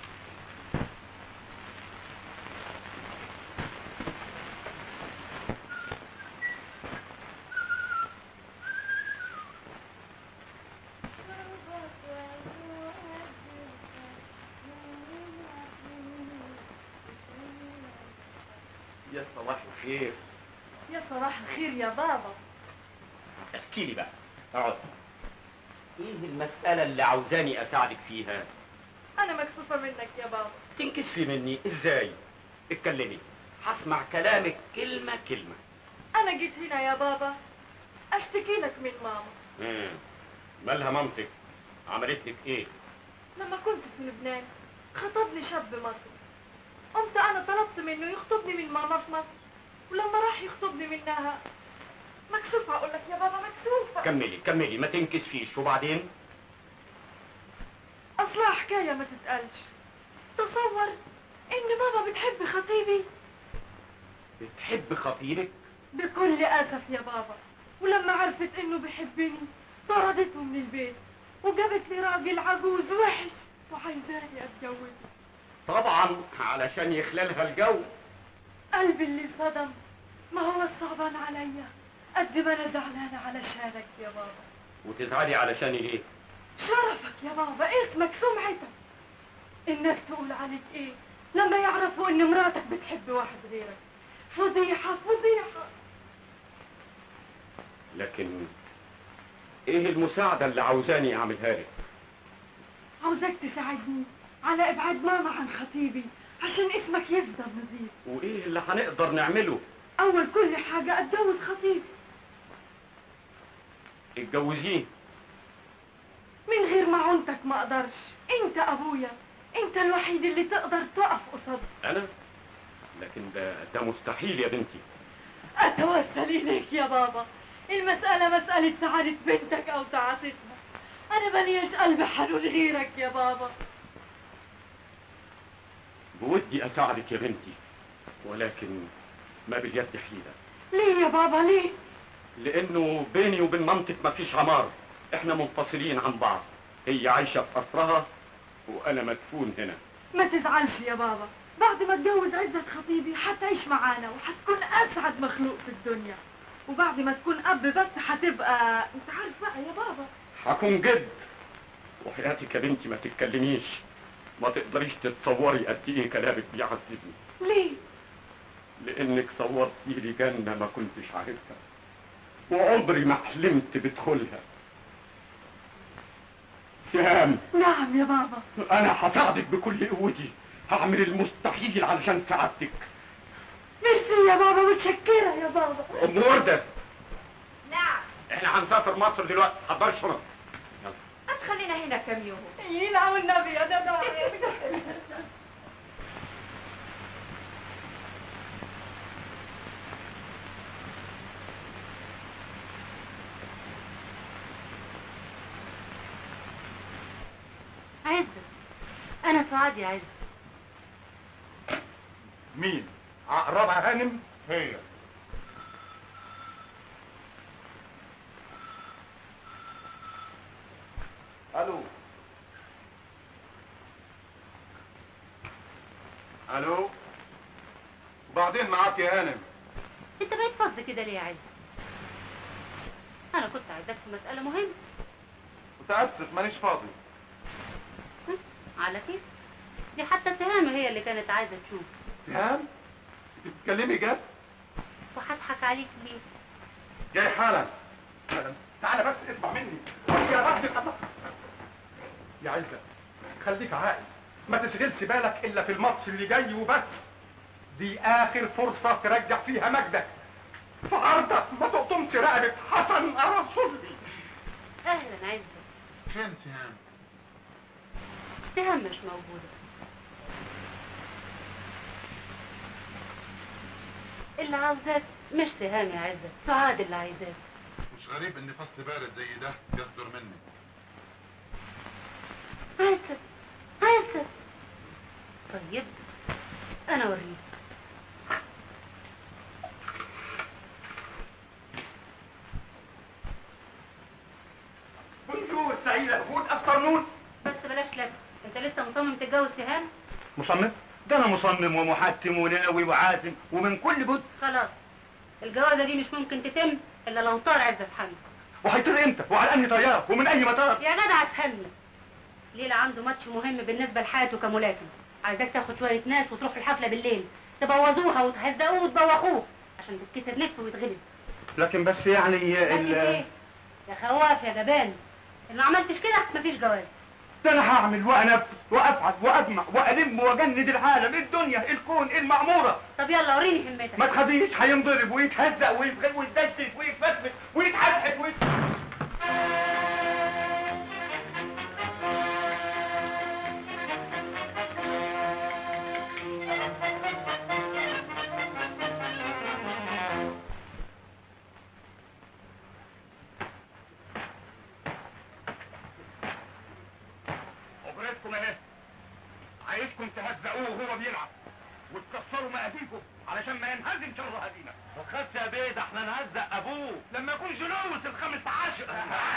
يا صباح الخير يا صباح الخير يا بابا احكي لي بقى اقعد ايه المسألة اللي عاوزاني اساعدك فيها انا مكسوفة منك يا بابا تنكسفي مني ازاي اتكلمي هسمع كلامك كلمة كلمة انا جيت هنا يا بابا اشتكي لك من ماما مم. مالها مامتك عملت لك ايه لما كنت في لبنان خطبني شاب مصري قمت انا طلبت منه يخطبني من ماما في مصر ولما راح يخطبني منها مكسوفة اقول لك يا بابا مكسوفة كملي كملي ما تنكسفيش وبعدين اصلها حكاية ما تتقالش تصور ان ماما بتحب خطيبي بتحب خطيبك بكل اسف يا بابا ولما عرفت انه بيحبني طردته من البيت وجابت لي راجل عجوز وحش وعايزاني اتجوزه طبعا علشان يخللها الجو قلبي اللي صدم ما هو الصعبان عليا قد ما انا زعلانه علشانك يا بابا وتزعلي علشان ايه شرفك يا بابا اسمك سمعتك الناس تقول عليك ايه لما يعرفوا ان مراتك بتحب واحد غيرك فضيحة فضيحة لكن ايه المساعدة اللي عاوزاني اعملها لك عاوزك تساعدني على ابعاد ماما عن خطيبي عشان اسمك يفضل نظيف وايه اللي هنقدر نعمله اول كل حاجة اتجوز خطيبي اتجوزيه من غير معونتك ما اقدرش انت ابويا انت الوحيد اللي تقدر تقف قصاد انا لكن ده ده مستحيل يا بنتي اتوسل اليك يا بابا المسألة مسألة سعادة بنتك او تعاستنا انا ملياش قلب حنون غيرك يا بابا بودي اساعدك يا بنتي ولكن ما باليد حيلة ليه يا بابا ليه لانه بيني وبين مامتك مفيش عمار احنا منفصلين عن بعض هي عايشة في قصرها وانا مدفون هنا ما تزعلش يا بابا بعد ما اتجوز عزة خطيبي حتعيش معانا وحتكون اسعد مخلوق في الدنيا وبعد ما تكون اب بس هتبقى انت عارف بقى يا بابا هكون جد وحياتك يا بنتي ما تتكلميش ما تقدريش تتصوري قد ايه كلامك بيعذبني ليه لانك صورتي لي جنه ما كنتش عارفها وعمري ما حلمت بدخلها سهام نعم يا بابا انا هساعدك بكل قوتي هعمل المستحيل علشان سعادتك ميرسي يا بابا متشكرة يا بابا ام ورده نعم احنا هنسافر مصر دلوقتي حضر شنط هتخلينا هنا كم يوم يلعن النبي يا ده عزت انا سعاد يا عزت مين عقربها هانم هي الو الو وبعدين معاك يا هانم انت بقيت فظ كده ليه يا عزت انا كنت عايزاك في مسألة مهمة متاسف مانيش فاضي هم؟ على كيف دي حتى سهام هي اللي كانت عايزة تشوف سهام انت بتتكلمي جد وهضحك عليك ليه جاي حالا تعالى بس اسمع مني يا رب الأطفال. يا عزة خليك عاقل ما تشغلش بالك الا في الماتش اللي جاي وبس دي اخر فرصة ترجع فيها مجدك في عرضك ما تقطمش رقبة حسن الرسولي اهلا عزت فين سهام سهام مش موجودة اللي عاوزاك مش سهام يا عزت سعاد اللي عايزاك مش غريب ان فصل بارد زي ده يصدر مني عزت عزت طيب انا اوريك بونجور سعيدة جود افترنون بس بلاش لك انت لسه مصمم تتجوز سهام مصمم ده انا مصمم ومحتم وناوي وعازم ومن كل بد خلاص الجوازة دي مش ممكن تتم الا لو طار عزت حمد وهيطير امتى وعلى انهي طيار ومن اي مطار يا جدع افهمني ليلى عنده ماتش مهم بالنسبة لحياته كملاكم عايزاك تاخد شوية ناس وتروح الحفلة بالليل تبوظوها وتهزقوه وتبوخوه عشان تتكسر نفسه ويتغلب لكن بس يعني يعني ايه يا خواف يا جبان ان ما عملتش كده مفيش جواز ده انا هعمل وانفذ وافعل واجمع والم واجند العالم الدنيا الكون المعموره طب يلا وريني همتك ما تخافيش هينضرب ويتهزق ويتغل ويتدشدش ويتفتفت ويتحدحد ويت... خبرتكم اهي عايزكم تهزقوه وهو بيلعب وتكسروا مقاديكم علشان ما ينهزم شر هزيمه وخدت يا بيه ده احنا نهزق ابوه لما يكون جلوس الخامس عشر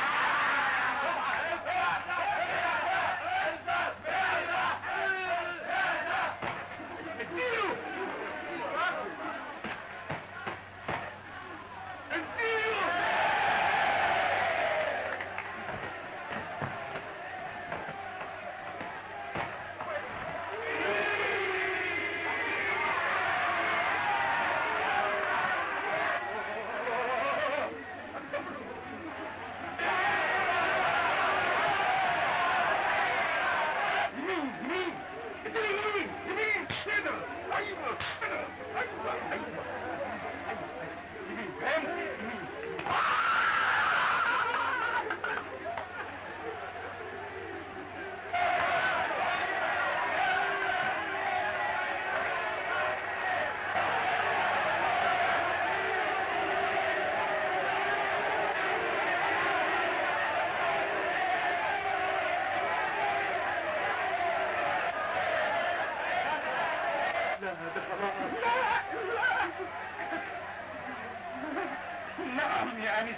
اديله اديله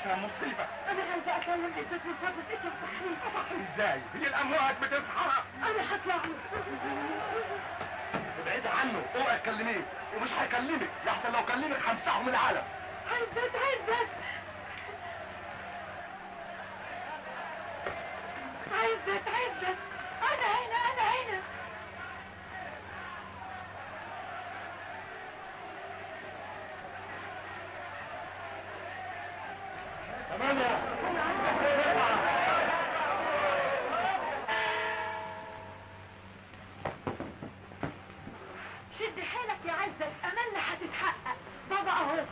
كارثة مصيبة انا عايزه اكلم عزت من فضلك انت تصحيني ازاي هي الاموات بتصحى انا هطلع له ابعدي عنه اوعي تكلميه ومش هيكلمك لحسن لو كلمك همسحه من العالم عزت عزت عزت عزت انا هنا انا هنا شد حيلك يا عزت املنا هتتحقق بابا اهو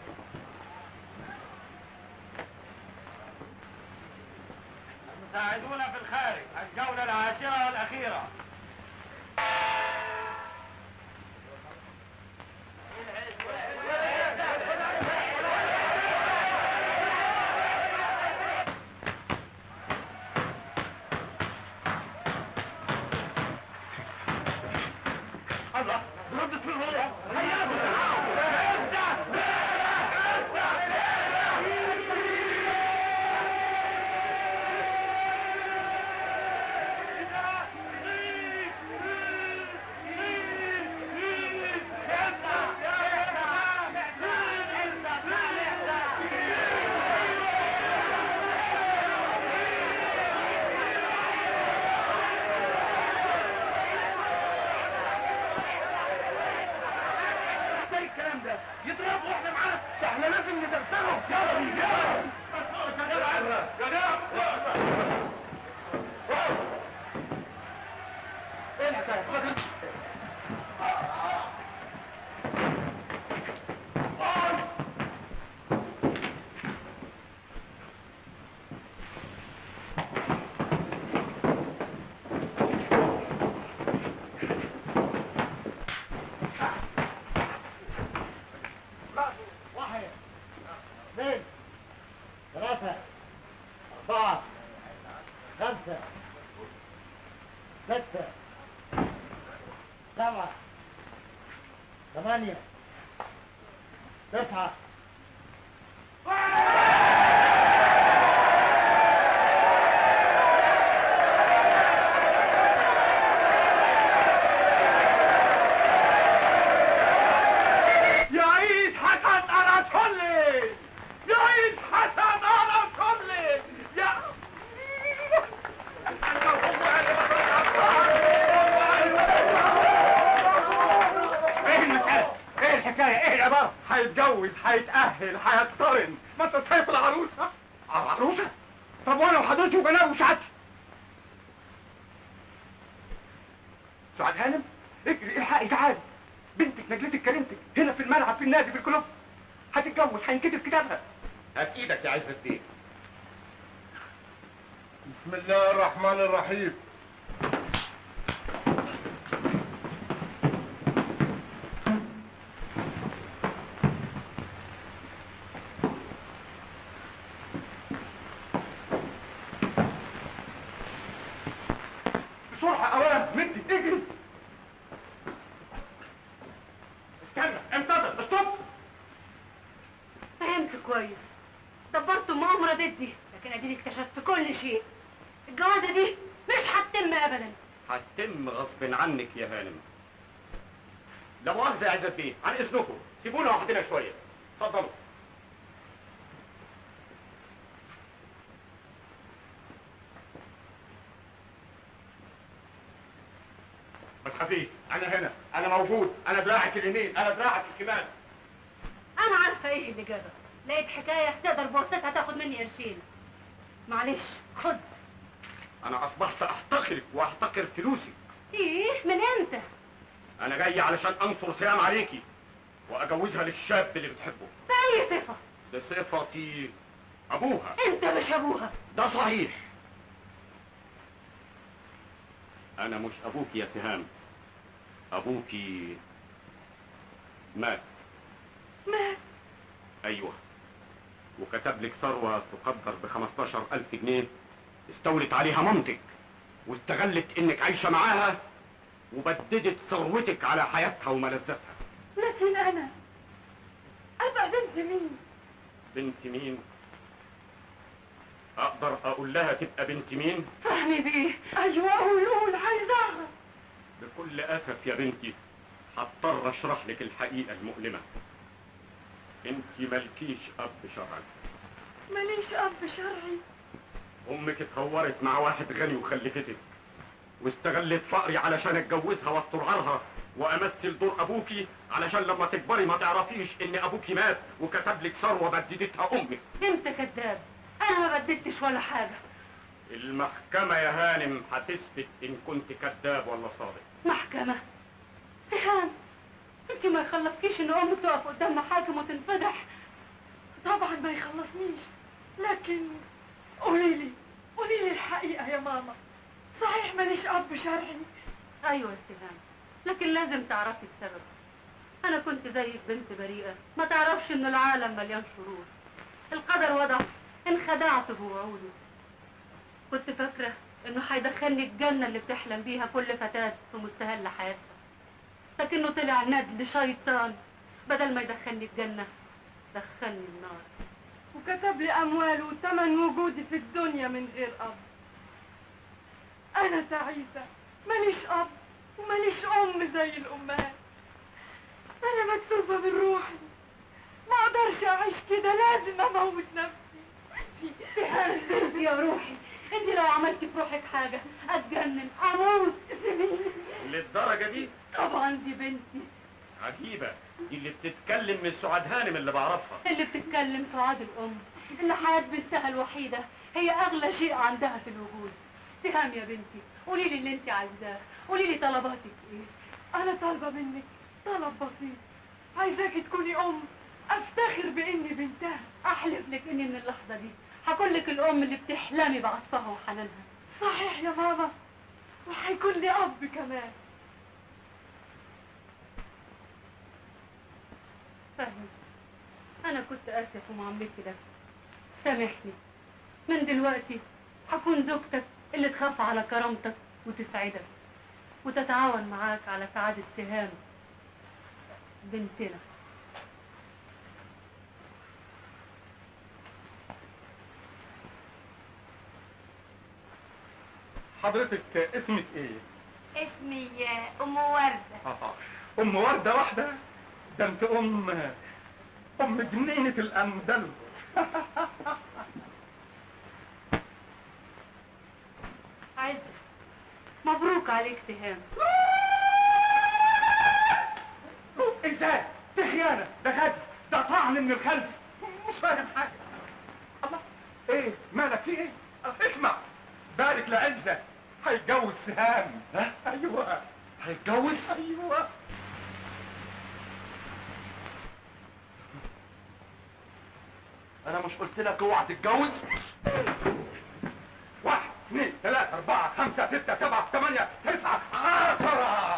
المساعدون في الخارج الجولة العاشرة والأخيرة الله ردت في الهواء ازاي الكلام ده يضربوا واحنا معاه ده احنا لازم ندرسهم يلا بينا يلا يا جماعه ايه الحكايه خد واحد اثنين ثلاثة أربعة خمسة ستة سبعة ثمانية تسعة يعيد حسن أرسلي يعيد حسن أرسلي يا ايه المسألة؟ ايه الحكاية؟ ايه العبارة؟ هيتجوز هيتأهل هيقترن ما انت شايف العروسة؟ العروسة؟ طب وانا وحضرتي وجناب وسعادتي سعاد هانم اجري الحقي تعالي بنتك نجلتك كريمتك هنا في الملعب في النادي في الكلوب هتتجوز هينكتب كتابها هات ايدك يا عز الدين بسم الله الرحمن الرحيم بسرعة اولا مدي اجري استنى انتظر استوب فهمت كويس دبرت مؤامرة ضدي لكن اديني اكتشفت كل شيء الجوازة دي مش هتتم ابدا هتتم غصب عنك يا هانم لا مؤاخذة يا عز الدين عن اذنكم سيبونا وحدنا شوية اتفضلوا ما تخافيش انا هنا انا موجود انا دراعك اليمين انا دراعك الشمال انا عارفة ايه اللي جابك لقيت حكاية تقدر بواسطتها تاخد مني قرشين معلش خد انا اصبحت احتقرك واحتقر فلوسك ايه من امتى انا جاي علشان انصر سهام عليكي واجوزها للشاب اللي بتحبه بأي صفة بصفتي ابوها انت مش ابوها ده صحيح انا مش ابوك يا سهام ابوكي مات مات ايوه وكتب لك ثروه تقدر ب 15000 جنيه استولت عليها مامتك واستغلت انك عايشه معاها وبددت ثروتك على حياتها وملذاتها لكن انا ابقى بنت مين بنت مين اقدر اقول لها تبقى بنت مين فهمي بيه ايوه قول قول عايز اعرف بكل اسف يا بنتي هضطر اشرح لك الحقيقه المؤلمه انت مالكيش اب شرعي ماليش اب شرعي امك اتهورت مع واحد غني وخلفتك واستغلت فقري علشان اتجوزها واسترعرها وامثل دور ابوكي علشان لما تكبري ما تعرفيش ان ابوكي مات وكتب لك ثروه بددتها امك انت كذاب انا ما بدلتش ولا حاجه المحكمه يا هانم هتثبت ان كنت كذاب ولا صادق محكمه تهان انت ما يخلصكيش ان امك تقف قدام محاكم وتنفضح طبعا ما يخلصنيش لكن قولي لي قولي لي الحقيقه يا ماما صحيح ماليش اب شرعي ايوه استهان لكن لازم تعرفي السبب انا كنت زيك بنت بريئه ما تعرفش ان العالم مليان شرور القدر وضع انخدعت بوعوده كنت فاكره انه هيدخلني الجنه اللي بتحلم بيها كل فتاه في مستهل حياتها لكنه طلع ندل شيطان بدل ما يدخلني الجنه دخلني النار وكتب لي اموال وثمن وجودي في الدنيا من غير اب انا تعيسه ماليش اب وماليش ام زي الامهات انا مكتوبه من روحي ما اقدرش اعيش كده لازم اموت نفسي يا روحي انت لو عملتي في روحك حاجه اتجنن اموت للدرجه دي طبعا دي بنتي عجيبه دي اللي بتتكلم من سعاد هانم اللي بعرفها اللي بتتكلم سعاد الام اللي حياه بنتها الوحيده هي اغلى شيء عندها في الوجود سهام يا بنتي قولي لي اللي انت عايزاه قولي لي طلباتك ايه انا طالبه منك طلب بسيط عايزاكي تكوني ام افتخر باني بنتها احلف لك اني من اللحظه دي هكون لك الام اللي بتحلمي بعطفها وحنانها صحيح يا ماما وهيكون لي اب كمان فهمي انا كنت اسف ومعاملتي ده سامحني من دلوقتي هكون زوجتك اللي تخاف على كرامتك وتسعدك وتتعاون معاك على سعادة سهام بنتنا حضرتك اسمك ايه اسمي ام وردة آه، ام وردة واحدة ده انت ام ام جنينة الاندلس عز مبروك عليك سهام ازاي دي خيانة ده غدر ده طعن من الخلف مش فاهم حاجة الله ايه مالك في ايه اسمع بارك لعزة هيتجوز سهام ها ايوه هيتجوز ايوه انا مش قلت لك اوعى تتجوز واحد اثنين ثلاثة أربعة خمسة ستة سبعة ثمانية تسعة عشرة